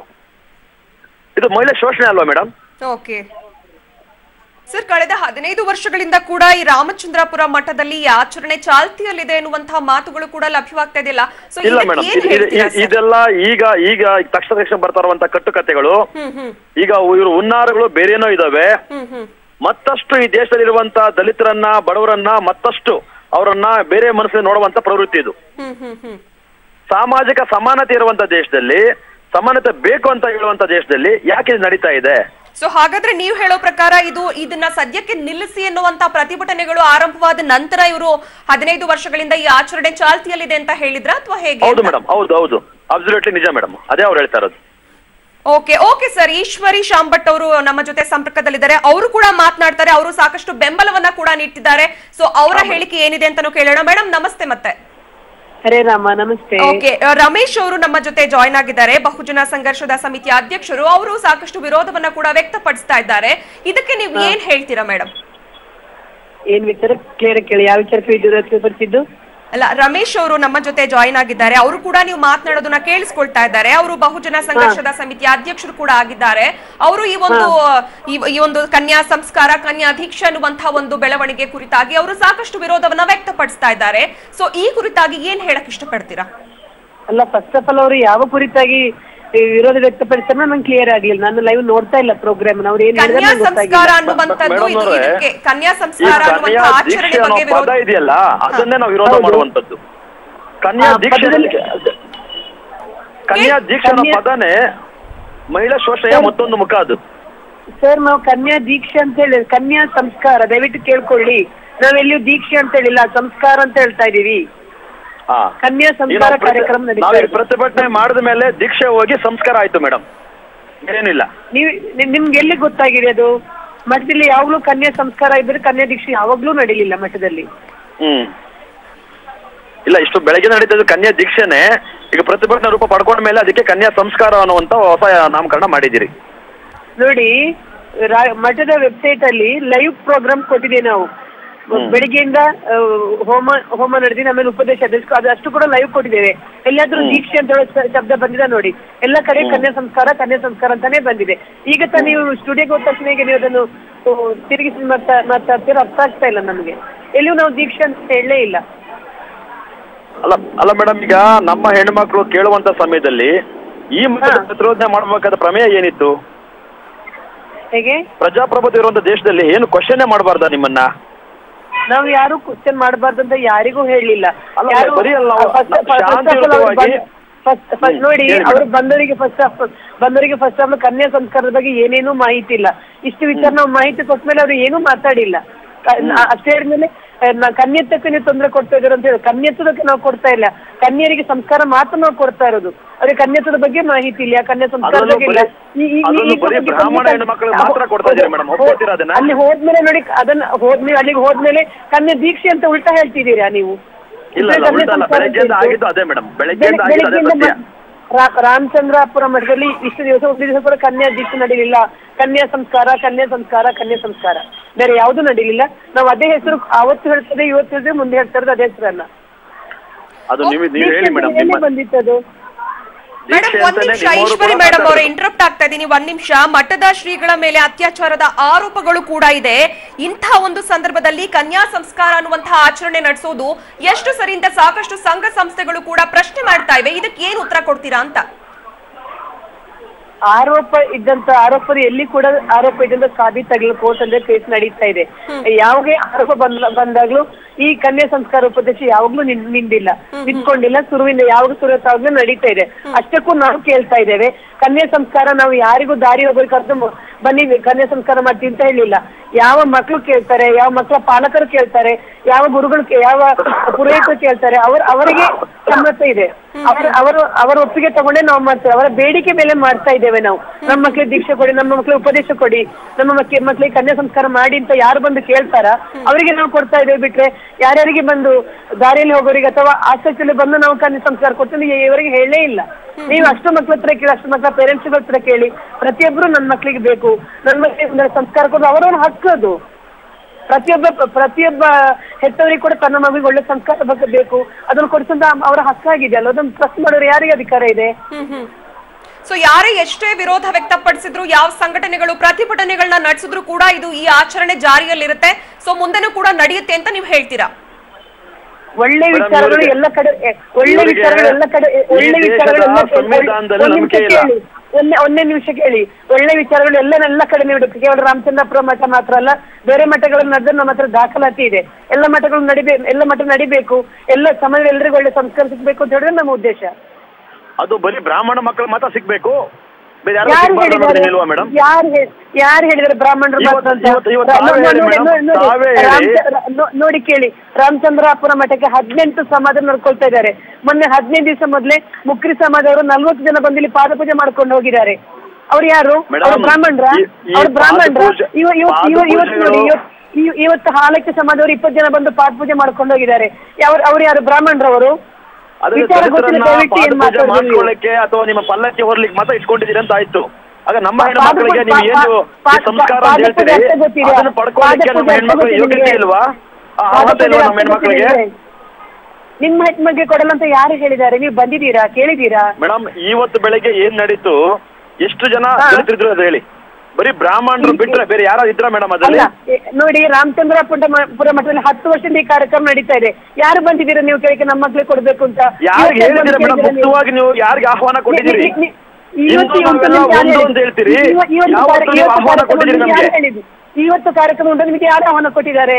ಇದು ಮಹಿಳೆ ಶೋಷಣೆ ಅಲ್ವಾ ಮೇಡಮ್ ಓಕೆ ಸರ್ ಕಳೆದ ಹದಿನೈದು ವರ್ಷಗಳಿಂದ ಕೂಡ ಈ ರಾಮಚಂದ್ರಾಪುರ ಮಠದಲ್ಲಿ ಈ ಆಚರಣೆ ಚಾಲ್ತಿಯಲ್ಲಿದೆ ಎನ್ನುವಂತಹ ಮಾತುಗಳು ಕೂಡ ಲಭ್ಯವಾಗ್ತಾ ಇದೆಯಲ್ಲ ಸೊ ಇಲ್ಲ ಮೇಡಮ್ ಏನ್ ಹೇಳ್ತೀರಾ ಸರ್? ಇದೆಲ್ಲ ಈಗ ಈಗ ತಕ್ಷಣ ತಕ್ಷಣ ಬರ್ತಾ ಇರುವಂತ ಕಟ್ಟುಕತೆಗಳು ಹ್ಮ್ ಹ್ಮ್ ಈಗ ಇವರು ಹುನ್ನಾರಗಳು ಬೇರೇನೋ ಇದಾವೆ ಹ್ಮ್ ಹ್ಮ್ ಮತ್ತಷ್ಟು ಈ ದೇಶದಲ್ಲಿರುವಂತ ದಲಿತರನ್ನ ಬಡವರನ್ನ ಮತ್ತಷ್ಟು ಅವರನ್ನ ಬೇರೆ ಮನಸ್ಸಿನಲ್ಲಿ ನೋಡುವಂತ ಪ್ರವೃತ್ತಿ ಇದು ಹ್ಮ್ ಹ್ಮ್ ಹ್ಮ್ ಸಾಮಾಜಿಕ ಸಮಾನತೆ ಇರುವಂತ ದೇಶದಲ್ಲಿ ಸಮಾನತೆ ಬೇಕು ಅಂತ ಹೇಳುವಂತ ದೇಶದಲ್ಲಿ ಯಾಕೆ ಇದು ನಡೀತಾ ಇದೆ ಸೊ ಹಾಗಾದ್ರೆ ನೀವು ಹೇಳೋ ಪ್ರಕಾರ ಇದು ಇದನ್ನ ಸದ್ಯಕ್ಕೆ ನಿಲ್ಲಿಸಿ ಎನ್ನುವಂತ ಪ್ರತಿಭಟನೆಗಳು ಆರಂಭವಾದ ನಂತರ ಇವರು ಹದಿನೈದು ವರ್ಷಗಳಿಂದ ಈ ಆಚರಣೆ ಚಾಲ್ತಿಯಲ್ಲಿದೆ ಅಂತ ಹೇಳಿದ್ರ ಅಥವಾ ಹೇಗೆ ಹೌದು ಮೇಡಮ್ ಹೌದು ಹೌದು ಅಬ್ಸಲ್ಯೂಟ್ಲಿ ನಿಜ ಮೇಡಮ್ ಅದೇ ಅವ್ರು ಹೇಳ್ತಾ ಇರೋದು okay okay sir Eshwari Shambhat ಅವರು ನಮ್ಮ ಜೊತೆ ಸಂಪರ್ಕದಲ್ಲಿದ್ದಾರೆ ಅವರು ಕೂಡ ಮಾತನಾಡ್ತಾರೆ ಅವರು ಸಾಕಷ್ಟು ಬೆಂಬಲವನ್ನ ಕೂಡ ನೀಡ್ತಿದ್ದಾರೆ ಸೊ ಅವರ ಹೇಳಿಕೆ ಏನಿದೆ ಅಂತಾನು ಕೇಳೋಣ ಮೇಡಮ್ ನಮಸ್ತೆ ಮತ್ತೆ ಹರೇ ರಾಮ ನಮಸ್ತೆ ಓಕೆ ರಮೇಶ್ ಅವರು ನಮ್ಮ ಜೊತೆ ಜಾಯ್ನ್ ಆಗಿದ್ದಾರೆ ಬಹುಜನ ಸಂಘರ್ಷದ ಸಮಿತಿಯ ಅಧ್ಯಕ್ಷರು ಅವರು ಸಾಕಷ್ಟು ವಿರೋಧವನ್ನ ಕೂಡ ವ್ಯಕ್ತಪಡಿಸ್ತಾ ಇದ್ದಾರೆ ಇದಕ್ಕೆ ನೀವು ಏನ್ ಹೇಳ್ತೀರಾ ಮೇಡಮ್ ಏನ್ ವಿಚಾರ ಕ್ಲಿಯರ್ ಕೇಳಿ ಯಾವ ವಿಚಾರಕ್ಕೆ ವಿದ್ಯುತ್ ವ್ಯಕ್ತಪಡಿಸಿದ್ದು ಅಲ್ಲ ರಮೇಶ್ ಅವರು ನಮ್ಮ ಜೊತೆ ಜಾಯ್ನ್ ಆಗಿದ್ದಾರೆ ಅವರು ಕೂಡ ನೀವು ಮಾತನಾಡೋದನ್ನ ಕೇಳಿಸ್ಕೊಳ್ತಾ ಇದ್ದಾರೆ ಅವರು ಬಹುಜನ ಸಂಘರ್ಷದ ಸಮಿತಿಯ ಅಧ್ಯಕ್ಷರು ಕೂಡ ಆಗಿದ್ದಾರೆ ಅವರು ಈ ಒಂದು ಈ- ಈ ಒಂದು ಕನ್ಯಾ ಸಂಸ್ಕಾರ ಕನ್ಯಾ ದೀಕ್ಷೆ ಅನ್ನುವಂತಹ ಒಂದು ಬೆಳವಣಿಗೆ ಕುರಿತಾಗಿ ಅವರು ಸಾಕಷ್ಟು ವಿರೋಧವನ್ನ ವ್ಯಕ್ತಪಡಿಸ್ತಾ ಇದ್ದಾರೆ ಸೊ ಈ ಕುರಿತಾಗಿ ಏನ್ ಹೇಳಕ್ ಇಷ್ಟಪಡ್ತೀರಾ ಅಲ್ಲ ಫಸ್ಟ್ ಆಫ್ ಆಲ್ ಅವರು ಯಾವ ಕುರಿತಾಗಿ ಈ ವಿರೋಧ ವ್ಯಕ್ತಪಡಿಸ್ತಾರ ನಂಗೆ ಕ್ಲಿಯರ್ ಆಗ್ಲಿಲ್ಲ ನಾನು ಲೈವ್ ನೋಡ್ತಾ ಇಲ್ಲ ಪ್ರೋಗ್ರಾಮ್ ಅವ್ರು ಏನ್ ಹೇಳಿದ್ರೆ ಕನ್ಯಾ ನಂಗೆ ಸಂಸ್ಕಾರ ಗೊತ್ತಾಗಿಲ್ಲ ಅನ್ನುವಂಥದ್ದು ಮೇಡಮ್ ಇದು ಅವರೇ, ಇದಕ್ಕೆ ಕನ್ಯಾ ಈ ಸಂಸ್ಕಾರ ಕನ್ಯಾ ಅನ್ನುವಂತಹ ಆಚರಣೆ ದೀಕ್ಷೆ ಅನ್ನೋ ಬಗ್ಗೆ ಪದ ವಿರೋಧ ಇದೆಯಲ್ಲ ಅದನ್ನೇ ನಾವು ವಿರೋಧ ಹೌದು. ಮಾಡುವಂತದ್ದು ಕನ್ಯಾ ಆ, ದೀಕ್ಷೆ ಪದದಲ್ಲಿ- ಕನ್ಯಾ ದೀಕ್ಷೆ ಅನ್ನೋ ಕನ್ಯಾ- ಪದನೇ ಮಹಿಳಾ ಶೋಷಣೆಯ ಮತ್ತೊಂದು ಮುಖ ಅದು ಸರ್ ನಾವು ಕನ್ಯಾ ದೀಕ್ಷೆ ಅಂತ ಹೇಳಿ ಕನ್ಯಾ ಸಂಸ್ಕಾರ ದಯವಿಟ್ಟು ಕೇಳ್ಕೊಳ್ಳಿ ನಾವೆಲ್ಲಿಯೂ ದೀಕ್ಷೆ ಅಂತ ಹೇಳಿಲ್ಲ ಸಂಸ್ಕಾರ ಅಂತ ಹೇಳ್ತಾ ಇದೀವಿ ಹಾ. ಕನ್ಯಾ ಈ ಸಂಸ್ಕಾರ ನಾವು ಪ್ರತಿ- ಕಾರ್ಯಕ್ರಮ ನಡೀತಾ ನಾವು ಈ ಇದೆ. ಪ್ರತಿಭಟನೆ ಮಾಡಿದ ಮೇಲೆ ದೀಕ್ಷೆ ಹೋಗಿ ಸಂಸ್ಕಾರ ಆಯ್ತು ಮೇಡಮ್ ಏನಿಲ್ಲ ನೀವು ನಿ- ನಿಮ್ಗೆ ಎಲ್ಲಿ ಗೊತ್ತಾಗಿದೆ ಅದು ಮಠದಲ್ಲಿ ಯಾವಾಗ್ಲೂ ಕನ್ಯಾ ಸಂಸ್ಕಾರ ಇದ್ರೆ ಕನ್ಯಾ ದೀಕ್ಷೆ ಯಾವಾಗ್ಲೂ ನಡೀಲಿಲ್ಲ ಮಠದಲ್ಲಿ ಹ್ಮ್ ಇಲ್ಲ ಇಷ್ಟು ಬೆಳಗ್ಗೆ ನಡೀತಿದ್ದು ಕನ್ಯಾ ದೀಕ್ಷೆನೆ ಈಗ ಪ್ರತಿಭಟನೆ ರೂಪ ಪಡ್ಕೊಂಡ ಮೇಲೆ ಅದಕ್ಕೆ ಕನ್ಯಾ ಸಂಸ್ಕಾರ ಅನ್ನುವಂತ ಹೊಸ ನಾಮಕರಣ ಮಾಡಿದಿರಿ ನೋಡಿ ರಾ- ಮಠದ ವೆಬ್ಸೈಟ್ ಅಲ್ಲಿ ಲೈವ್ ಪ್ರೋಗ್ರಾಮ್ ಕೊಟ್ಟಿದೆ ನಾವು ಬೆಳಿಗ್ಗೆಯಿಂದ ಆ, ಹೋಮ ಹೋಮ ನಡೆದಿದೆ ಆಮೇಲೆ ಉಪದೇಶ ಅದಷ್ಟು ಅದು ಅಷ್ಟು ಕೂಡ ಲೈವ್ ಕೊಟ್ಟಿದ್ದೇವೆ ಎಲ್ಲಾದ್ರೂ ದೀಕ್ಷೆ ಅಂತ ಹೇಳೋ ಶ- ಶಬ್ದ ಬಂದಿದೆ ನೋಡಿ ಎಲ್ಲ ಕಡೆ ಕನ್ಯಾ ಸಂಸ್ಕಾರ ಕನ್ಯಾ ಸಂಸ್ಕಾರ ಅಂತಾನೆ ಬಂದಿದೆ ಈಗ ತ ನೀವು ಸ್ಟುಡಿಯೋಗೆ ಹೋದ ತಕ್ಷಣ ಈಗ ನೀವು ಅದನ್ನು ಆ, ತಿರುಗಿಸಿ ಮಾತಾ ಮಾತಾಡ್ತೀರ ಅರ್ಥ ಆಗ್ತಾ ಇಲ್ಲ ನಮಗೆ ಎಲ್ಲಿಯೂ ನಾವು ದೀಕ್ಷೆ ಅಂತ ಹೇಳಲೇ ಇಲ್ಲ ಅಲ್ಲ ಅಲ್ಲ ಮೇಡಮ್ ಈಗ ನಮ್ಮ ಹೆಣ್ಮಕ್ಳು ಕೇಳುವಂತ ಸಮಯದಲ್ಲಿ ಈ ಮಟ್ಟದ ಹಾ. ಪ್ರತಿರೋಧನೆ ಮಾಡಬೇಕಾದ ಪ್ರಮೇಯ ಏನಿತ್ತು ಹೇಗೆ ಪ್ರಜಾಪ್ರಭುತ್ವ ಇರುವಂತ ದೇಶದಲ್ಲಿ ಏನು ಕ್ವಶನ್ನೇ ಮಾಡಬಾರ್ದ ನಿಮ್ಮನ್ನ ನಾವು ಯಾರು ಕ್ವಶನ್ ಮಾಡಬಾರ್ದು ಅಂತ ಯಾರಿಗೂ ಹೇಳಲಿಲ್ಲ ಅಲ್ಲ, ಬರೀ ಅಲ್ಲ, ನಾವು ಶಾಂತಿಯುತವಾಗಿ- ಫಸ್ಟ್ ಹ್ಮ್, ನೋಡಿ ಹೇಳಿ ಅವರು ಮೇಡಮ್. ಬಂದವರಿಗೆ ಫಸ್ಟ್ ಆಫ್ ಬಂದವರಿಗೆ ಫಸ್ಟ್ ಆಫ್ ಕನ್ಯಾ ಸಂಸ್ಕಾರದ ಬಗ್ಗೆ ಏನೇನೂ ಮಾಹಿತಿ ಇಲ್ಲ ಇಷ್ಟು ವಿಚಾರ ನಾವು ಮಾಹಿತಿ ಕೊಟ್ಟ ಮೇಲೆ ಅವ್ರು ಏನೂ ಮಾತಾಡಿಲ್ಲ ಕ- ನಾ- ಅಷ್ಟೇ ಹೇಳಿದ್ಮೇಲೆ ಕನ್ಯತ್ವಕ್ಕೆ ನೀವು ತೊಂದರೆ ಕೊಡ್ತಾ ಇದ್ದೀರ ಅಂತ ಹೇಳಿ ಕನ್ಯತ್ವಕ್ಕೆ ನಾವು ಕೊಡ್ತಾ ಇಲ್ಲ ಕನ್ಯರಿಗೆ ಸಂಸ್ಕಾರ ಮಾತ್ರ ನಾವು ಕೊಡ್ತಾ ಇರೋದು ಅವ್ರಿಗೆ ಕನ್ಯತ್ವದ ಬಗ್ಗೆ ಮಾಹಿತಿ ಇಲ್ಲ ಕನ್ಯಾ ಸಂಸ್ಕಾರದ ಅದರಲ್ಲೂ ಬಗ್ಗೆ ಇಲ್ಲ ಬರೀ- ಈ- ಈ- ಈ- ಅದರಲ್ಲೂ ಈ ಬರೀ ಬಗ್ಗೆ ಬ್ರಾಹ್ಮಣ ಖಂಡಿತ- ಹೆಣ್ಮಕ್ಳಿಗೆ ಮಾತ್ರ ಕೊಡ್ತಾ ಇದ್ದೀರಿ ಮೇಡಮ್, ಒಪ್ಕೊಳ್ತೀರಾ ಅದನ್ನ? ಅಲ್ಲಿ ಹೋದ್ಮೇಲೆ ನೋಡಿ ಅದನ್ನ ಹೋದ್ಮೇಲೆ ಅಲ್ಲಿಗೆ ಹೋದ್ಮೇಲೆ ಕನ್ಯಾ ದೀಕ್ಷೆ ಅಂತ ಉಲ್ಟಾ ಹೇಳ್ತಿದ್ದೀರಾ ನೀವು ಇಲ್ಲ ಇಲ್ಲ ಕನ್ಯಾ ಉಲ್ಟಾ ಅಲ್ಲ ಸಂಸ್ಕಾರ ಬೆಳಗ್ಗೆಯಿಂದ ಅಂತ ಆಗಿದ್ದು ಅದೇ ಮೇಡಮ್ ಬೆಳಗ್ಗೆಯಿಂದ ಬೆಳಗ್ಗೆ- ಆಗಿದ್ದು ಅದೇ ಬೆಳಗ್ಗೆಯಿಂದ ಸತ್ಯ ಮ- ರಾ- ರಾಮಚಂದ್ರಾಪುರ ಮಠದಲ್ಲಿ ಇಷ್ಟು ದಿವಸ ಒಂದು ದಿವಸ ಕೂಡ ಕನ್ಯಾ ದೀಕ್ಷೆ ನಡೀಲಿಲ್ಲ ಕನ್ಯಾ ಸಂಸ್ಕಾರ ಕನ್ಯಾ ಸಂಸ್ಕಾರ ಕನ್ಯಾ ಸಂಸ್ಕಾರ ಬೇರೆ ಯಾವುದು ನಡೀಲಿಲ್ಲ ನಾವು ಅದೇ ಹೆಸರು ಅವತ್ತು ಹೇಳ್ತದೆ ಇವತ್ತು ಹೇಳಿದ್ರೆ ಮುಂದೆ ಹೇಳ್ತಾ ಇರೋದು ಅದೇ ಹೆಸರನ್ನ ಅದು ನೀವು ನೀವು ಹೇಳಿ ದೀಕ್ಷೆ ಮೇಡಮ್ ಎಲ್ಲಿ ನಿಮ್ಮ ಬಂದಿತ್ತದು ಮೇಡಮ್ ದೀಕ್ಷೆ ಒಂದ್ ಅಂತಾನೆ ನಿಮಿಷ ನಿಮ್ಮವರು ಈಶ್ವರಿ ಕೂಡ ಮೇಡಮ್ ಅವರ ಮಾತಾಡೋದು. ಇಂಟರಪ್ಟ್ ಆಗ್ತಾ ಇದ್ದೀನಿ ಒಂದ್ ನಿಮಿಷ ಮಠದ ಶ್ರೀಗಳ ಮೇಲೆ ಅತ್ಯಾಚಾರದ ಆರೋಪಗಳು ಕೂಡ ಇದೆ ಇಂಥ ಒಂದು ಸಂದರ್ಭದಲ್ಲಿ ಕನ್ಯಾ ಸಂಸ್ಕಾರ ಅನ್ನುವಂತಹ ಆಚರಣೆ ನಡೆಸೋದು ಎಷ್ಟು ಸರಿ ಅಂತ ಸಾಕಷ್ಟು ಸಂಘ ಸಂಸ್ಥೆಗಳು ಕೂಡ ಪ್ರಶ್ನೆ ಮಾಡ್ತಾ ಇವೆ ಇದಕ್ಕೆ ಏನ್ ಉತ್ತರ ಕೊಡ್ತೀರಾ ಅಂತ ಆರೋಪ ಇದ್ದಂತ ಆರೋಪದ ಎಲ್ಲಿ ಕೂಡ ಆರೋಪ ಇದ್ದಂತ ಸಾಬೀತಾಗಲು ಕೋರ್ಟ್ ಅಂದ್ರೆ ಕೇಸ್ ನಡೀತಾ ಇದೆ ಯಾವುದೇ ಆರೋಪ ಬಂದ ಬಂದಾಗ್ಲೂ ಈ ಕನ್ಯಾ ಸಂಸ್ಕಾರ ಉಪದೇಶ ಯಾವಾಗ್ಲೂ ನಿನ್- ನಿಂದಿಲ್ಲ ನಿಂತ್ಕೊಂಡಿಲ್ಲ ಸುರುವಿಂದ ಯಾವಾಗ ಸುರುತ್ತಾಗ್ಲೂ ನಡೀತಾ ಇದೆ ಅಷ್ಟಕ್ಕೂ ನಾವು ಕೇಳ್ತಾ ಇದ್ದೇವೆ ಕನ್ಯಾ ಸಂಸ್ಕಾರ ನಾವು ಯಾರಿಗೂ ದಾರಿ ಹೋಗೋರು ಕರೆದು ಮ- ಬನ್ನಿ ಕನ್ಯಾ ಸಂಸ್ಕಾರ ಮಾಡ್ತೀವಿ ಅಂತ ಹೇಳಿಲ್ಲ ಯಾವ ಮಕ್ಕಳು ಕೇಳ್ತಾರೆ ಯಾವ ಮಕ್ಕಳ ಪಾಲಕರು ಕೇಳ್ತಾರೆ ಯಾವ ಗುರುಗಳು ಕೇ- ಯಾವ ಪುರೋಹಿತರು ಕೇಳ್ತಾರೆ ಅವ್ರ ಅವರಿಗೆ ಸಮ್ಮತ ಇದೆ ಅವರ ಅವರು ಅವರ ಒಪ್ಪಿಗೆ ತಗೊಂಡೇ ನಾವು ಮಾಡ್ತೇವೆ ಅವರ ಬೇಡಿಕೆ ಮೇಲೆ ಮಾಡ್ತಾ ಇದ್ದೇವೆ ನಾವು ನಮ್ಮ ಮಕ್ಕಳಿಗೆ ದೀಕ್ಷೆ ಕೊಡಿ ನಮ್ಮ ಮಕ್ಕಳಿಗೆ ಉಪದೇಶ ಕೊಡಿ ನಮ್ಮ ಮಕ್ಕಳ ಮಕ್ಕಳಿಗೆ ಕನ್ಯಾ ಸಂಸ್ಕಾರ ಮಾಡಿ ಅಂತ ಯಾರು ಬಂದು ಕೇಳ್ತಾರ ಅವರಿಗೆ ನಾವು ಕೊಡ್ತಾ ಇದ್ದೇವೆ ಬಿಟ್ರೆ ಯಾರ್ಯಾರಿಗೆ ಬಂದು ದಾರಿಯಲ್ಲಿ ಹೋಗೋರಿಗೆ ಅಥವಾ ಆಸ್ಪತ್ರೆಯಲ್ಲಿ ಬಂದು ನಾವು ಕನ್ಯಾ ಸಂಸ್ಕಾರ ಕೊಡ್ತೀವಿ ಇವರಿಗೆ ಹೇಳೇ ಇಲ್ಲ ನೀವು ಅಷ್ಟು ಮಕ್ಳ ಹತ್ರ ಕೇಳಿ ಅಷ್ಟು ಮಕ್ಕಳ ಪೇರೆಂಟ್ಸ್ಗಳ ಹತ್ರ ಕೇಳಿ ಪ್ರತಿಯೊಬ್ಬರು ನನ್ನ ಮಕ್ಕಳಿಗೆ ಬೇಕು ನನ್ನ ಮಕ್ಕಳಿಗೆ ಒಂದು ಸಂಸ್ಕಾರ ಕೊಡೋದು ಅವರವ್ರ ಹಕ್ಕು ಅದು ಪ್ರತಿಯೊಬ್ಬ ಪ್ರತಿಯೊಬ್ಬ ಹೆತ್ತವರಿಗೆ ಕೂಡ ತನ್ನ ಮಗುವಿಗೆ ಒಳ್ಳೆ ಸಂಸ್ಕಾರ ಬಗ್ಗೆ ಬೇಕು ಅದನ್ನು ಕೊಡಿಸಂತ ಅವರ ಹಕ್ಕಾಗಿದೆ ಅಲ್ಲ ಅದನ್ನು ಟ್ರಸ್ಟ್ ಮಾಡೋರು ಯಾರಿಗೆ ಅಧಿಕಾರ ಇದೆ ಸೊ ಯಾರೇ ಎಷ್ಟೇ ವಿರೋಧ ವ್ಯಕ್ತಪಡಿಸಿದ್ರು ಯಾವ ಸಂಘಟನೆಗಳು ಪ್ರತಿಭಟನೆಗಳನ್ನ ನಡೆಸಿದ್ರು ಕೂಡ ಇದು ಈ ಆಚರಣೆ ಜಾರಿಯಲ್ಲಿರುತ್ತೆ ಸೊ ಮುಂದೆನೂ ಕೂಡ ನಡೆಯುತ್ತೆ ಅಂತ ನೀವು ಹೇಳ್ತೀರಾ ಒಳ್ಳೆ ಮೇಡಮ್, ವಿಚಾರಗಳು ಇವ್ರಿಗೆ- ಎಲ್ಲ ಕಡೆ ಎ, ಒಳ್ಳೆ ಇವ್ರಿಗೆ ವಿಚಾರಗಳು ಎಲ್ಲ ಕಡೆ ಎ, ಈ ಒಳ್ಳೆ ದೇಶದ ವಿಚಾರಗಳು ಎಲ್ಲ ಕಡೆ- ಸಂವಿಧಾನದಲ್ಲಿ ಒಂದ್ ನಿಮಿಷ ನಂಬಿಕೆ ಇಲ್ಲ. ಕೇಳಿ ಒಂದೇ ಒಂದೇ ನಿಮಿಷ ಕೇಳಿ ಒಳ್ಳೆ ವಿಚಾರಗಳು ಎಲ್ಲ ಎಲ್ಲ ಕಡೆ ನೀಡಬೇಕು ಕೇವಲ ರಾಮಚಂದ್ರಪುರ ಮಠ ಮಾತ್ರ ಅಲ್ಲ ಬೇರೆ ಮಠಗಳು ನಡೆದ್ರೆ ನಮ್ಮ ಹತ್ರ ದಾಖಲಾತಿ ಇದೆ ಎಲ್ಲ ಮಠಗಳು ನಡಿಬೇಕು ಎಲ್ಲ ಮಠ ನಡಿಬೇಕು ಎಲ್ಲ ಸಮಾಜ ಎಲ್ಲರಿಗೂ ಒಳ್ಳೆ ಸಂಸ್ಕಾರ ಸಿಗ್ಬೇಕು ಅಂತ ಹೇಳಿದ್ರೆ ನಮ್ಮ ಉದ್ದೇಶ ಅದು ಬರೀ ಬ್ರಾಹ್ಮಣ ಮಕ್ಕಳು ಮಾತ್ರ ಸಿಗ್ಬೇಕು ಬೇರೆ ಯಾರು ಯಾರು ಸಿಗ್ಬಾರ್ದು ಹೇಳಿದ್ದಾರೆ ಅನ್ನೋದು ನಿಲ್ವಾ ಮೇಡಮ್ ಯಾರು ಹೇ- ಯಾರು ಹೇಳಿದ್ದಾರೆ ಬ್ರಾಹ್ಮಣರು ಇವತ್ತು- ಮಾತ್ರ ಅಂತ? ಇವತ್ತು- ಇವತ್ತು ರಾ- ತಾವೇ ನೋಡಿ- ಹೇಳಿ ನೋಡಿ- ಮೇಡಮ್, ನೋಡಿ- ನೋಡಿ. ತಾವೇ ಹೇಳಿ. ರಾಮಚಂದ್ರ- ನೋ- ನೋಡಿ ಕೇಳಿ ರಾಮಚಂದ್ರಾಪುರ ಮಠಕ್ಕೆ ಹದಿನೆಂಟು ಸಮಾಜ ನಡ್ಕೊಳ್ತಾ ಇದ್ದಾರೆ ಮೊನ್ನೆ ಹದಿನೈದು ದಿವಸ ಮೊದಲೇ ಮುಕ್ರಿ ಸಮಾಜದವರು ನಲ್ವತ್ತು ಜನ ಬಂದು ಇಲ್ಲಿ ಪಾದಪೂಜೆ ಮಾಡ್ಕೊಂಡು ಹೋಗಿದ್ದಾರೆ ಅವ್ರು ಯಾರು ಮೇಡಮ್, ಅವ್ರು ಬ್ರಾಹ್ಮಣರ ಈ- ಈ ಅವ್ರು ಬ್ರಾಹ್ಮಣರ ಪಾದಪೂಜೆ- ಇವ ಇವತ್ತು ಇವ- ಇವತ್ತು ನೋಡಿ ಪಾದಪೂಜೆಗಳು- ಇವತ್ತು ಇವ- ಇವತ್ತು ಹಾಲಕ್ಕೆ ಸಮಾಜದವರು ಇಪ್ಪತ್ತು ಜನ ಬಂದು ಪಾದಪೂಜೆ ಮಾಡ್ಕೊಂಡು ಹೋಗಿದ್ದಾರೆ ಯಾವ ಅವ್ರು ಯಾರು ಬ್ರಾಹ್ಮಣರವರು ಅದನ್ನ ವಿಚಾರ ಗೊತ್ತಿಲ್ಲ ದಲಿತರನ್ನ ದಯವಿಟ್ಟು ಏನ್ ಪಾದಪೂಜೆ ಮಾತಾಡೋದು ನೀವು? ಮಾಡ್ಕೊಳ್ಳಿಕ್ಕೆ ಅಥವಾ ನಿಮ್ಮ ಪಲ್ಲಕ್ಕಿ ಹೊರ್ಲಿಕ್ಕೆ ಮಾತ್ರ ಇಟ್ಕೊಂಡಿದ್ದೀರಿ ಅಂತ ಆಯ್ತು ಆಗ ನಮ್ಮ ಪಾ- ಹೆಣ್ಮಕ್ಳಿಗೆ ನೀವು ಪಾದ- ಏನು ಪಾ- ಈ ಸಂಸ್ಕಾರ ಅಂತ ಪಾದಪೂಜೆ ಹೇಳ್ತೀರಿ ಅಷ್ಟೇ ಗೊತ್ತಿದೆ. ಅದನ್ನು ಪಡ್ಕೊಳ್ಳಿಕ್ಕೆ ನಮ್ಮ ಪಾದಪೂಜೆ ಹೆಣ್ಮಕ್ಳಿಗೆ ಅಷ್ಟೇ ಯೋಗ್ಯತೆ ಗೊತ್ತಿದೆ. ಇಲ್ವಾ ಆ ಅರ್ಹತೆ ಇಲ್ವಾ ನಮ್ಮ ಹೆಣ್ಮಕ್ಳಿಗೆ ನಿಮ್ಮ ಹೆಣ್ಮಗ್ಗೆ ಕೊಡಲ್ಲ ಅಂತ ಯಾರು ಹೇಳಿದ್ದಾರೆ ನೀವು ಬಂದಿದ್ದೀರಾ ಕೇಳಿದ್ದೀರಾ ಮೇಡಮ್ ಇವತ್ತು ಬೆಳಗ್ಗೆ ಏನ್ ನಡೀತು ಎಷ್ಟು ಜನ ಹಾ. ದಲಿತರಿದ್ರು ಅದು ಹೇಳಿ ಬರೀ ಬ್ರಾಹ್ಮಣರು ಬಿಟ್ರೆ ಬೇರೆ ಯಾರು ಇದ್ರ ಮೇಡಮ್ ಅಲ್ಲ ಅದ್ರಲ್ಲಿ ಎ- ನೋಡಿ ರಾಮಚಂದ್ರಪುರ ಮ- ಪುರ ಮಠದಲ್ಲಿ ಹತ್ತು ವರ್ಷದಿಂದ ಈ ಕಾರ್ಯಕ್ರಮ ನಡೀತಾ ಇದೆ ಯಾರು ಬಂದಿದ್ದೀರಾ ನೀವು ಕೇಳಿಕೆ ನಮ್ಮ ಮಕ್ಳಿಗೆ ಕೊಡ್ಬೇಕು ಅಂತ ಯಾರಿಗೆ ಇವತ್ತು ಹೇಳಿದಿರ ಮೇಡಮ್ ಕೇಳಿದ್ದೀರಾ ನೀವು? ಮುಕ್ತವಾಗಿ ನೀವು ಯಾರಿಗೆ ಆಹ್ವಾನ ಕೊಟ್ಟಿದ್ದೀರಿ ನಿ- ನಿ- ನಿ- ಇವತ್ತು ಹಿಂದೂ ಇವತ್ತು ನಾವೆಲ್ಲ ನಿಮ್ಗೆ ಯಾರು ಒಂದು ಹೇಳಿದ್ದು? ಅಂತ ಹೇಳ್ತೀರಿ ಇವ- ಇವತ್ತು ಯಾವತ್ತು ಕಾರ್ಯ- ನೀವು ಇವತ್ತು ಆಹ್ವಾನ ಕಾರ್ಯಕ್ರಮ ಕೊಟ್ಟಿದ್ದೀರಿ ನಿಮ್ಗೆ ಯಾರು ನಮ್ಗೆ ಹೇಳಿದ್ದು? ಇವತ್ತು ಕಾರ್ಯಕ್ರಮ ಉಂಟು ನಿಮಗೆ ಯಾರು ಆಹ್ವಾನ ಕೊಟ್ಟಿದ್ದಾರೆ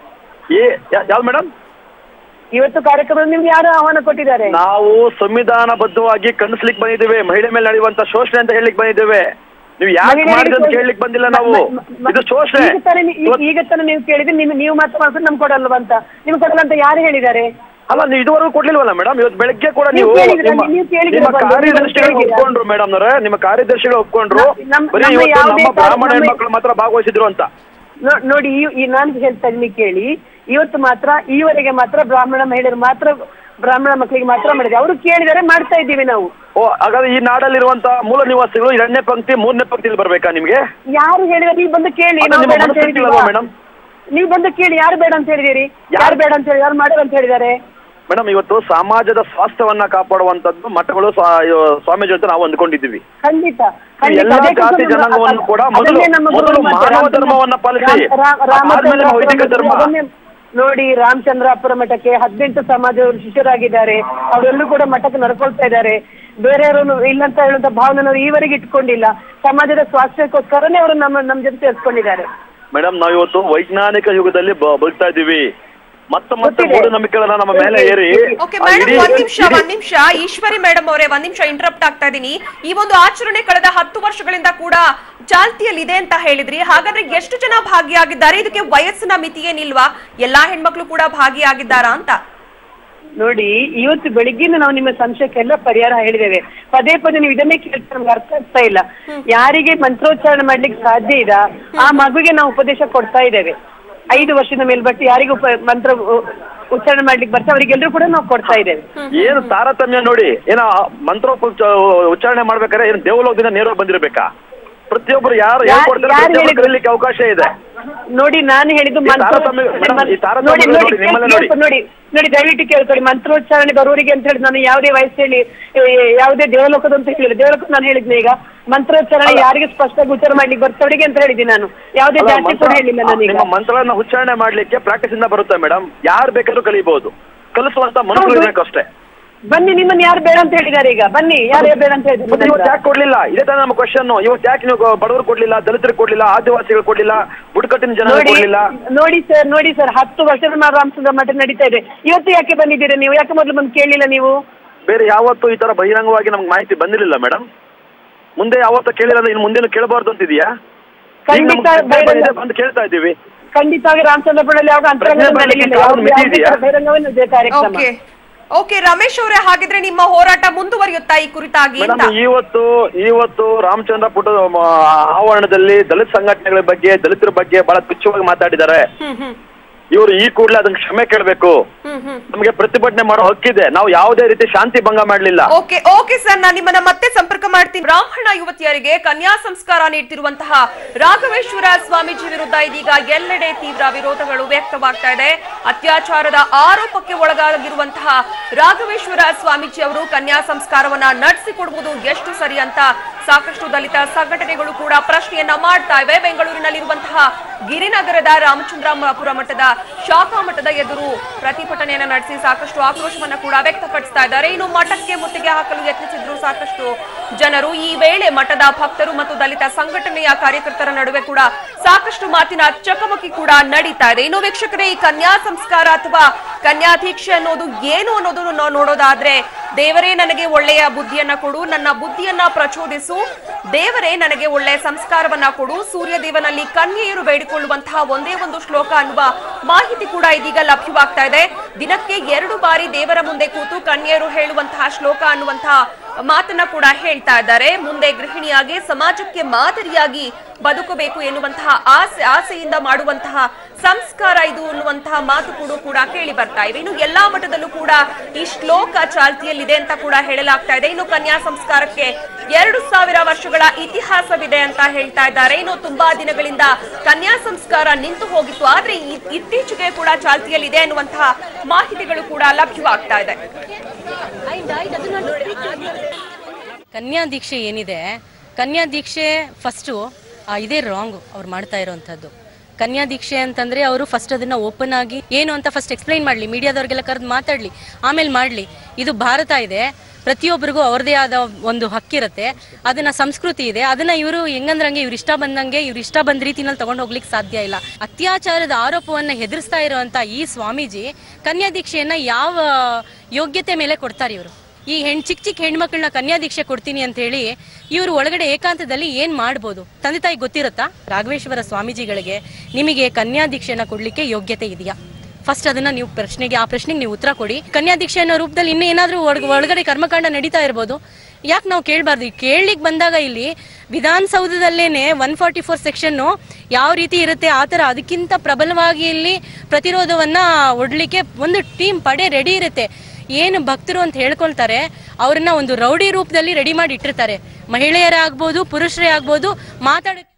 ಏ ಯಾ- ಯಾವ್ದು ಮೇಡಮ್ ಇವತ್ತು ಕಾರ್ಯಕ್ರಮ ನಿಮ್ಗೆ ಯಾರು ಆಹ್ವಾನ ಕೊಟ್ಟಿದ್ದಾರೆ ನಾವು ಸಂವಿಧಾನಬದ್ಧವಾಗಿ ಖಂಡಿಸ್ಲಿಕ್ಕೆ ಬಂದಿದ್ದೇವೆ ಮಹಿಳೆ ಮೇಲೆ ನಡೆಯುವಂತ ಶೋಷಣೆ ಅಂತ ಹೇಳಿಕ್ ಬಂದಿದ್ದೇವೆ ನೀವು ಯಾಕೆ ಮಹಿಳೆಯರಿಗೆ ಮಾಡಿದ್ರೆ ಅಂತ ಶೋಷಣೆ- ಕೇಳಲಿಕ್ಕೆ ಬಂದಿಲ್ಲ ನಾವು ಮ- ಮ- ಮ- ಇದು ಶೋಷಣೆ ಈಗ ತಾನೇ ನೀ- ಇವತ್ತು- ಈಗ ತಾನೇ ನೀವು ಕೇಳಿದ್ರೆ ನೀವು ನೀವು ಮಾತ್ರ ಮಾಡ್ಕೊಂಡು ನಮ್ಗೆ ಕೊಡಲ್ವ ಅಂತ ನಿಮ್ಗೆ ಕೊಡಲ್ಲ ಅಂತ ಯಾರು ಹೇಳಿದ್ದಾರೆ ಅಲ್ಲ ನೀವು ಇದುವರೆಗೂ ಕೊಡ್ಲಿಲ್ವಲ್ಲ ಮೇಡಮ್ ಇವತ್ತು ಬೆಳಗ್ಗೆ ಕೂಡ ನೀವು ನೀವು ಕೇಳಿದ್ರಾ? ನಿಮ್ಮ ನೀವು ಕೇಳಿದ್ರಾ ನಿಮ್ಮ ಬಂದು? ಕಾರ್ಯದರ್ಶಿಗಳು ನೀವು ಕೇಳಿದ್ರಾ? ಒಪ್ಕೊಂಡ್ರು ಮೇಡಮ್ ಅವರೇ ನಿಮ್ಮ ಕಾರ್ಯದರ್ಶಿಗಳು ಒಪ್ಕೊಂಡ್ರು ನಮ್ಮ- ನಮ್ಮ- ಬರೀ ನಮ್ಮ ಇವತ್ತು ಯಾವುದೇ ನಮ್ಮ ಬ್ರಾಹ್ಮಣ ನಮ್ಮ- ಹೆಣ್ಮಕ್ಳು ಮಾತ್ರ ಭಾಗವಹಿಸಿದ್ರು ಅಂತ ನೋ- ನೋಡಿ ಈ- ಈ ನಾನು ಹೇಳ್ತಾ ಇದ್ದೀನಿ ಕೇಳಿ ಇವತ್ತು ಮಾತ್ರ ಈವರೆಗೆ ಮಾತ್ರ ಬ್ರಾಹ್ಮಣ ಮಹಿಳೆಯರು ಮಾತ್ರ ಬ್ರಾಹ್ಮಣ ಮಕ್ಕಳಿಗೆ ಮಾತ್ರ ಮಾಡಿದೆ ಅವರು ಕೇಳಿದರೆ ಮಾಡ್ತಾ ಇದ್ದೀವಿ ನಾವು ಓ ಹಾಗಾದ್ರೆ ಈ ನಾಡಲ್ಲಿರುವಂತ ಮೂಲ ನಿವಾಸಿಗಳು ಎರಡನೇ ಪಂಕ್ತಿ ಮೂರನೇ ಪಂಕ್ತಿಯಲ್ಲಿ ಬರ್ಬೇಕಾ ನಿಮ್ಗೆ ಯಾರು ಹೇಳಿದ್ರೆ ನೀವು ಬಂದು ಕೇಳಿ ಅದು ನಾವು ನಿಮ್ಮ ಬೇಡ ಅಂತ ಮನಸ್ಥಿತಿ ಹೇಳಿದ್ವಾ? ಅಲ್ವಾ ಮೇಡಮ್? ನೀವು ಬಂದು ಕೇಳಿ ಯಾರು ಬೇಡ ಅಂತ ಹೇಳಿದಿರಿ ಯಾರು ಬೇಡ ಅಂತ ಹೇಳಿ ಯಾರು ಮಾಡೋದು ಅಂತ ಹೇಳಿದ್ದಾರೆ ಮೇಡಮ್ ಇವತ್ತು ಸಮಾಜದ ಸ್ವಾಸ್ಥ್ಯವನ್ನ ಕಾಪಾಡುವಂತದ್ದು ಮಠಗಳು ಸ್ವಾ- ಸ್ವಾಮೀಜಿ ಅಂತ ನಾವು ಅಂದ್ಕೊಂಡಿದ್ದೀವಿ ಖಂಡಿತ ಈ ಎಲ್ಲಾ ಅದೇ ಜಾತಿ ಕೆಲಸ ಜನಾಂಗವನ್ನು ನಮ್ಮ- ಕೂಡ ಮೊದಲು ಅದನ್ನೇ ನಮ್ಮ ಮೊದಲು ಗುರು ಮತ್ತೆ ಮಾನವ ರಾಮಚಂದ್ರ- ಧರ್ಮವನ್ನ ಪಾಲಿಸಿ ರಾಮ- ರಾಮ- ರಾಮಚಂದ್ರ ಆದ್ಮೇಲೆ ನಮ್ಮ ವೈದಿಕ ಧರ್ಮ ಅದನ್ನೇ ನೋಡಿ ರಾಮಚಂದ್ರಾಪುರ ಮಠಕ್ಕೆ ಹದಿನೆಂಟು ಸಮಾಜದವರು ಶಿಷ್ಯರಾಗಿದ್ದಾರೆ ಅವರೆಲ್ಲರೂ ಕೂಡ ಮಠಕ್ಕೆ ನಡ್ಕೊಳ್ತಾ ಇದ್ದಾರೆ ಬೇರೆಯವರು ಇಲ್ಲಂತ ಹೇಳುವಂತ ಭಾವನೆ ನಾವು ಈವರೆಗೆ ಇಟ್ಕೊಂಡಿಲ್ಲ ಸಮಾಜದ ಸ್ವಾಸ್ಥ್ಯಕ್ಕೋಸ್ಕರನೇ ಅವರು ನಮ್ಮ ನಮ್ಮ ಜೊತೆ ಸೇರ್ಸ್ಕೊಂಡಿದ್ದಾರೆ ಮೇಡಮ್ ನಾವು ಇವತ್ತು ವೈಜ್ಞಾನಿಕ ಯುಗದಲ್ಲಿ ಬ- ಬದುಕ್ತಾ ಇದ್ದೀವಿ ಮತ್ತೆ ಮತ್ತೆ ಗೊತ್ತಿದೆ. ಮೂಢನಂಬಿಕೆಗಳನ್ನ ನಮ್ಮ ಮೇಲೆ ಏರಿ ಓಕೆ ಆ ಮೇಡಮ್ ಇಡೀ- ಒಂದ್ ನಿಮಿಷ ಇಡೀ- ಒಂದ್ ನಿಮಿಷ ಈಶ್ವರಿ ಮೇಡಮ್ ಅವರೇ ಒಂದ್ ನಿಮಿಷ ಇಂಟರಪ್ಟ್ ಆಗ್ತಾ ಇದೀನಿ ಈ ಒಂದು ಆಚರಣೆ ಕಳೆದ ಹತ್ತು ವರ್ಷಗಳಿಂದ ಕೂಡ ಚಾಲ್ತಿಯಲ್ಲಿದೆ ಅಂತ ಹೇಳಿದ್ರಿ ಹಾಗಾದ್ರೆ ಎಷ್ಟು ಜನ ಭಾಗಿಯಾಗಿದ್ದಾರೆ ಇದಕ್ಕೆ ವಯಸ್ಸಿನ ಮಿತಿ ಏನಿಲ್ವಾ ಎಲ್ಲಾ ಹೆಣ್ಮಕ್ಳು ಕೂಡ ಭಾಗಿಯಾಗಿದ್ದಾರಾ ಅಂತ ನೋಡಿ ಇವತ್ತು ಬೆಳಿಗ್ಗೆಯಿಂದ ನಾವು ನಿಮ್ಮ ಸಂಶಯಕ್ಕೆಲ್ಲ ಪರಿಹಾರ ಹೇಳಿದ್ದೇವೆ ಪದೇ ಪದೇ ನೀವು ಇದನ್ನೇ ಕೇಳ್ತಾ ನಮ್ಗೆ ಅರ್ಥ ಆಗ್ತಾ ಇಲ್ಲ ಯಾರಿಗೆ ಮಂತ್ರೋಚ್ಚಾರಣೆ ಮಾಡ್ಲಿಕ್ಕೆ ಸಾಧ್ಯ ಇಲ್ಲ ಆ ಮಗುಗೆ ನಾವು ಉಪದೇಶ ಕೊಡ್ತಾ ಇದ್ದೇವೆ ಐದು ವರ್ಷದ ಮೇಲ್ಪಟ್ಟು ಯಾರಿಗೂ ಉಪ ಮಂತ್ರ ಉ- ಉಚ್ಚಾರಣೆ ಮಾಡ್ಲಿಕ್ಕೆ ಬರ್ತದೆ ಅವರಿಗೆಲ್ಲರೂ ಕೂಡ ನಾವು ಕೊಡ್ತಾ ಇದ್ದೇವೆ ಏನು ತಾರತಮ್ಯ ನೋಡಿ ಏನ ಮಂತ್ರೋಪ ಉಚ್ಚಾರಣೆ ಮಾಡ್ಬೇಕಾದ್ರೆ ಏನು ದೇವಲೋಕದಿಂದ ನೇರ ಬಂದಿರ್ಬೇಕಾ ಪ್ರತಿಯೊಬ್ಬರು ಯಾರು ಯಾ- ಹೇಳ್ಕೊಡ್ತಾರೆ ಯಾರು ಪ್ರತಿಯೊಬ್ರು ಹೇಳಿದ್ರು? ಕಲೀಲಿಕ್ಕೆ ಅವಕಾಶ ಇದೆ ನೋಡಿ ನಾನು ಹೇಳಿದ್ದು ಈ ಮಂತ್ರ ತಾರತಮ್ಯ- ಮೇಡಮ್, ಈ ತಾರತಮ್ಯ ನೋಡಿ ನೋಡಿ, ನೋಡಿ ನಿಮ್ಮಲ್ಲೇ ನೋಡಿ. ಕೇಳ್ಕೊ- ನೋಡಿ ನೋಡಿ ದಯವಿಟ್ಟು ಕೇಳ್ಕೊಳ್ಳಿ ಮಂತ್ರೋಚ್ಚಾರಣೆ ಬರುವವರಿಗೆ ಅಂತ ಹೇಳಿ ನಾನು ಯಾವುದೇ ವಯಸ್ಸಲ್ಲಿ ಏ, ಯಾವುದೇ ದೇವಲೋಕದ ಅಂತ ಹೇಳಿಲ್ಲ ದೇವಲೋಕ ನಾನು ಹೇಳಿದ್ನೆ ಈಗ ಮಂತ್ರೋಚ್ಚಾರಣೆ ಅಲ್ಲ. ಯಾರಿಗೆ ಸ್ಪಷ್ಟವಾಗಿ ಉಚ್ಚಾರ ಮಾಡ್ಲಿಕ್ಕೆ ಬರ್ತವರಿಗೆ ಅಂತ ಹೇಳಿದ್ದೀನಿ ನಾನು ಯಾವುದೇ ಅಲ್ಲ, ಜಾತಿ ಮಂತ್ರ- ಕೂಡ ಹೇಳಿಲ್ಲ ನಾನೀಗ ನಿಮ್ಮ ಮಂತ್ರಗಳನ್ನ ಉಚ್ಚಾರಣೆ ಮಾಡ್ಲಿಕ್ಕೆ ಪ್ರಾಕ್ಟೀಸ್ ಇಂದ ಬರುತ್ತೆ ಮೇಡಮ್ ಯಾರು ಬೇಕಾದ್ರೂ ಕಲಿಬಹುದು ಕಲಿಸುವಂತ ಮನುಷ್ಯರು ಹೌದು. ಇರ್ಬೇಕು ಅಷ್ಟೇ ಬನ್ನಿ ನಿಮ್ಮನ್ನ ಯಾರು ಬೇಡ ಅಂತ ಹೇಳಿದ್ದಾರೆ ಈಗ ಬನ್ನಿ ಯಾರು ಬೇಡ ಅಂತ ಮತ್ತೆ ಇವತ್ತು ಹೇಳಿದ್ದಾರೆ ಯಾಕೆ ಕೊಡ್ಲಿಲ್ಲ ಇದೇ ತಾನೇ ನಮ್ಮ ಕ್ವಶನ್ ಇವತ್ತು ಯಾಕೆ ನೀವು ಬಡವರು ಕೊಡ್ಲಿಲ್ಲ ದಲಿತರಿಗೆ ಕೊಡ್ಲಿಲ್ಲ ಆದಿವಾಸಿಗಳು ಕೊಡ್ಲಿಲ್ಲ ಬುಡಕಟ್ಟಿನ ಜನ ನೋಡಿ ಕೊಡ್ಲಿಲ್ಲ ನೋಡಿ ಸರ್ ನೋಡಿ ಸರ್ ಹತ್ತು ವರ್ಷದ ನಾವು ರಾಮಚಂದ್ರ ಮಠ ನಡೀತಾ ಇದೆ ಇವತ್ತು ಯಾಕೆ ಬಂದಿದ್ದೀರಾ ನೀವು ಯಾಕೆ ಮೊದಲು ಬಂದು ಕೇಳಲಿಲ್ಲ ನೀವು ಬೇರೆ ಯಾವತ್ತೂ ಈ ತರ ಬಹಿರಂಗವಾಗಿ ನಮ್ಗೆ ಮಾಹಿತಿ ಬಂದಿರಲಿಲ್ಲ ಮೇಡಮ್ ಮುಂದೆ ಯಾವತ್ತೂ ಕೇಳಿಲ್ಲ ಅಂದ್ರೆ ಇನ್ನು ಮುಂದೇನು ಕೇಳಬಾರ್ದು ಅಂತಿದೆಯಾ ಖಂಡಿತ ಬಹಿರಂಗ- ಬಂದು ಕೇಳ್ತಾ ಇದ್ದೀವಿ ಖಂಡಿತವಾಗಿ ರಾಮಚಂದ್ರಪುರದಲ್ಲಿ ಯಾವ ಅಂತರಂಗ ಪ್ರಜ್ಞೆ ನಡೆಯಲಿಲ್ಲ ಬರ್ಲಿಕ್ಕೆ ಯಾವುದೇ ಮಿತಿ ಯಾವುದೇ ಇದೆಯಾ? ಬಹಿರಂಗವೇ ಇದೆ ಕಾರ್ಯಕ್ರಮ ಓಕೆ ಓಕೆ ರಮೇಶ್ ಅವರೇ ಹಾಗಿದ್ರೆ ನಿಮ್ಮ ಹೋರಾಟ ಮುಂದುವರಿಯುತ್ತಾ ಈ ಕುರಿತಾಗಿ ಅಂತ ಮೇಡಮ್ ಇವತ್ತು ಇವತ್ತು ರಾಮಚಂದ್ರ ಪುಟ ಮ- ಆವರಣದಲ್ಲಿ ದಲಿತ ಸಂಘಟನೆಗಳ ಬಗ್ಗೆ ದಲಿತರ ಬಗ್ಗೆ ಬಹಳ ತುಚ್ಛವಾಗಿ ಮಾತಾಡಿದ್ದಾರೆ ಹ್ಮ್ ಹ್ಮ್ ಇವರು ಈ ಕೂಡಲೇ ಅದಕ್ಕೆ ಕ್ಷಮೆ ಕೇಳಬೇಕು ಹ್ಮ್ ಹ್ಮ್ ನಮಗೆ ಪ್ರತಿಭಟನೆ ಮಾಡೋ ಹಕ್ಕಿದೆ ನಾವು ಯಾವುದೇ ರೀತಿ ಶಾಂತಿ ಭಂಗ ಮಾಡಲಿಲ್ಲ ಓಕೆ ಓಕೆ ಸರ್ ನಾನು ನಿಮ್ಮನ್ನ ಮತ್ತೆ ಸಂಪರ್ಕ ಮಾಡ್ತೀನಿ ಬ್ರಾಹ್ಮಣ ಯುವತಿಯರಿಗೆ ಕನ್ಯಾ ಸಂಸ್ಕಾರ ನೀಡ್ತಿರುವಂತಹ ರಾಘವೇಶ್ವರ ಸ್ವಾಮೀಜಿ ವಿರುದ್ಧ ಇದೀಗ ಎಲ್ಲೆಡೆ ತೀವ್ರ ವಿರೋಧಗಳು ವ್ಯಕ್ತವಾಗ್ತಾ ಇದೆ ಅತ್ಯಾಚಾರದ ಆರೋಪಕ್ಕೆ ಒಳಗಾಗಿರುವಂತಹ ರಾಘವೇಶ್ವರ ಸ್ವಾಮೀಜಿ ಅವರು ಕನ್ಯಾ ಸಂಸ್ಕಾರವನ್ನ ನಡೆಸಿಕೊಡುವುದು ಎಷ್ಟು ಸರಿ ಅಂತ ಸಾಕಷ್ಟು ದಲಿತ ಸಂಘಟನೆಗಳು ಕೂಡ ಪ್ರಶ್ನೆಯನ್ನ ಮಾಡ್ತಾ ಇವೆ ಬೆಂಗಳೂರಿನಲ್ಲಿರುವಂತಹ ಗಿರಿನಗರದ ರಾಮಚಂದ್ರಾಪುರ ಮಠದ ಶಾಖಾ ಮಠದ ಎದುರು ಪ್ರತಿಭಟನೆಯನ್ನ ನಡೆಸಿ ಸಾಕಷ್ಟು ಆಕ್ರೋಶವನ್ನ ಕೂಡ ವ್ಯಕ್ತಪಡಿಸ್ತಾ ಇದ್ದಾರೆ ಇನ್ನು ಮಠಕ್ಕೆ ಮುತ್ತಿಗೆ ಹಾಕಲು ಯತ್ನಿಸಿದ್ರು ಸಾಕಷ್ಟು ಜನರು ಈ ವೇಳೆ ಮಠದ ಭಕ್ತರು ಮತ್ತು ದಲಿತ ಸಂಘಟನೆಯ ಕಾರ್ಯಕರ್ತರ ನಡುವೆ ಕೂಡ ಸಾಕಷ್ಟು ಮಾತಿನ ಚಕಮಕಿ ಕೂಡ ನಡೀತಾ ಇದೆ ಇನ್ನು ವೀಕ್ಷಕರೇ ಈ ಕನ್ಯಾ ಸಂಸ್ಕಾರ ಅಥವಾ ಕನ್ಯಾಧೀಕ್ಷೆ ಅನ್ನೋದು ಏನು ಅನ್ನೋದನ್ನು ನಾವು ನೋಡೋದಾದ್ರೆ ದೇವರೇ ನನಗೆ ಒಳ್ಳೆಯ ಬುದ್ಧಿಯನ್ನ ಕೊಡು ನನ್ನ ಬುದ್ಧಿಯನ್ನ ಪ್ರಚೋದಿಸು ದೇವರೇ ನನಗೆ ಒಳ್ಳೆಯ ಸಂಸ್ಕಾರವನ್ನ ಕೊಡು ಸೂರ್ಯ ದೇವನಲ್ಲಿ ಕನ್ಯೆಯರು ಬೇಡಿಕೊಳ್ಳುವಂತಹ ಒಂದೇ ಒಂದು ಶ್ಲೋಕ ಅನ್ನುವ ಮಾಹಿತಿ ಕೂಡ ಇದೀಗ ಲಭ್ಯವಾಗ್ತಾ ಇದೆ ದಿನಕ್ಕೆ ಎರಡು ಬಾರಿ ದೇವರ ಮುಂದೆ ಕೂತು ಕನ್ಯೆಯರು ಹೇಳುವಂತಹ ಶ್ಲೋಕ ಅನ್ನುವಂತಹ ಮಾತನ್ನ ಕೂಡ ಹೇಳ್ತಾ ಇದ್ದಾರೆ ಮುಂದೆ ಗೃಹಿಣಿಯಾಗಿ ಸಮಾಜಕ್ಕೆ ಮಾದರಿಯಾಗಿ ಬದುಕಬೇಕು ಎನ್ನುವಂತಹ ಆಸೆ ಆಸೆಯಿಂದ ಮಾಡುವಂತಹ ಸಂಸ್ಕಾರ ಇದು ಅನ್ನುವಂತಹ ಮಾತು ಕೂಡ ಕೂಡ ಕೇಳಿ ಬರ್ತಾ ಇವೆ ಇನ್ನು ಎಲ್ಲಾ ಮಠದಲ್ಲೂ ಕೂಡ ಈ ಶ್ಲೋಕ ಚಾಲ್ತಿಯಲ್ಲಿದೆ ಅಂತ ಕೂಡ ಹೇಳಲಾಗ್ತಾ ಇದೆ ಇನ್ನು ಕನ್ಯಾ ಸಂಸ್ಕಾರಕ್ಕೆ ಎರಡು ಸಾವಿರ ವರ್ಷಗಳ ಇತಿಹಾಸವಿದೆ ಅಂತ ಹೇಳ್ತಾ ಇದ್ದಾರೆ ಇನ್ನು ತುಂಬಾ ದಿನಗಳಿಂದ ಕನ್ಯಾ ಸಂಸ್ಕಾರ ನಿಂತು ಹೋಗಿತ್ತು ಆದ್ರೆ ಇ- ಇತ್ತೀಚೆಗೆ ಕೂಡ ಚಾಲ್ತಿಯಲ್ಲಿದೆ ಅನ್ನುವಂತಹ ಮಾಹಿತಿಗಳು ಕೂಡ ಲಭ್ಯವಾಗ್ತಾ ಇದೆ ಕನ್ಯಾ ದೀಕ್ಷೆ ಏನಿದೆ ಕನ್ಯಾ ದೀಕ್ಷೆ ಫಸ್ಟು ಇದೇ ರಾಂಗ್ ಅವ್ರು ಮಾಡ್ತಾ ಇರೋವಂಥದ್ದು ಕನ್ಯಾ ದೀಕ್ಷೆ ಅಂತಂದ್ರೆ ಅವರು ಫಸ್ಟ್ ಅದನ್ನ ಓಪನ್ ಆಗಿ ಏನು ಅಂತ ಫಸ್ಟ್ ಎಕ್ಸ್ಪ್ಲೈನ್ ಮಾಡಲಿ ಮೀಡಿಯಾದವ್ರಿಗೆಲ್ಲ ಕರೆದು ಮಾತಾಡಲಿ ಆಮೇಲೆ ಮಾಡಲಿ ಇದು ಭಾರತ ಇದೆ ಪ್ರತಿಯೊಬ್ಬರಿಗೂ ಅವ್ರದೇ ಆದ ಒಂದು ಹಕ್ಕಿರುತ್ತೆ ಅದನ್ನ ಸಂಸ್ಕೃತಿ ಇದೆ ಅದನ್ನ ಇವರು ಹೆಂಗಂದ್ರಂಗೆ ಇವ್ರು ಇಷ್ಟ ಬಂದಂಗೆ ಇವ್ರು ಇಷ್ಟ ಬಂದ ರೀತಿನಲ್ಲಿ ತಗೊಂಡು ಹೋಗ್ಲಿಕ್ಕೆ ಸಾಧ್ಯ ಇಲ್ಲ ಅತ್ಯಾಚಾರದ ಆರೋಪವನ್ನ ಹೆದರ್ಸ್ತಾ ಇರುವಂತ ಈ ಸ್ವಾಮೀಜಿ ಕನ್ಯಾ ದೀಕ್ಷೆಯನ್ನ ಯಾವ ಯೋಗ್ಯತೆ ಮೇಲೆ ಕೊಡ್ತಾರೆ ಇವರು ಈ ಹೆಣ್ ಚಿಕ್ಕ ಚಿಕ್ಕ ಹೆಣ್ಮಕ್ಳನ್ನ ಕನ್ಯಾ ದೀಕ್ಷೆ ಕೊಡ್ತೀನಿ ಅಂತ ಹೇಳಿ ಇವರು ಒಳಗಡೆ ಏಕಾಂತದಲ್ಲಿ ಏನ್ ಮಾಡ್ಬೋದು ತಂದೆ ತಾಯಿ ಗೊತ್ತಿರುತ್ತಾ ರಾಘವೇಶ್ವರ ಸ್ವಾಮೀಜಿಗಳಿಗೆ ನಿಮಗೆ ಕನ್ಯಾ ದೀಕ್ಷೆನ ಕೊಡ್ಲಿಕ್ಕೆ ಯೋಗ್ಯತೆ ಇದೆಯಾ ಫಸ್ಟ್ ಅದನ್ನ ನೀವು ಪ್ರಶ್ನೆಗೆ ಆ ಪ್ರಶ್ನೆಗೆ ನೀವು ಉತ್ತರ ಕೊಡಿ ಕನ್ಯಾದೀಕ್ಷೆ ಅನ್ನೋ ರೂಪದಲ್ಲಿ ಇನ್ನೂ ಏನಾದರೂ ಒಳಗಡೆ ಕರ್ಮಕಾಂಡ ನಡೀತಾ ಇರ್ಬೋದು ಯಾಕೆ ನಾವು ಕೇಳಬಾರ್ದು ಕೇಳಲಿಕ್ಕೆ ಬಂದಾಗ ಇಲ್ಲಿ ವಿಧಾನಸೌಧದಲ್ಲೇನೆ ಒನ್ ಫಾರ್ಟಿ ಫೋರ್ ಸೆಕ್ಷನ್ನು ಯಾವ ರೀತಿ ಇರುತ್ತೆ ಆ ಥರ ಅದಕ್ಕಿಂತ ಪ್ರಬಲವಾಗಿ ಇಲ್ಲಿ ಪ್ರತಿರೋಧವನ್ನ ಒಡ್ಲಿಕ್ಕೆ ಒಂದು ಟೀಮ್ ಪಡೆ ರೆಡಿ ಇರುತ್ತೆ ಏನು ಭಕ್ತರು ಅಂತ ಹೇಳ್ಕೊಳ್ತಾರೆ ಅವ್ರನ್ನ ಒಂದು ರೌಡಿ ರೂಪದಲ್ಲಿ ರೆಡಿ ಮಾಡಿ ಇಟ್ಟಿರ್ತಾರೆ ಮಹಿಳೆಯರೇ ಆಗ್ಬೋದು ಪುರುಷರೇ ಆಗ್ಬೋದು ಮಾತಾಡಕ್ಕೆ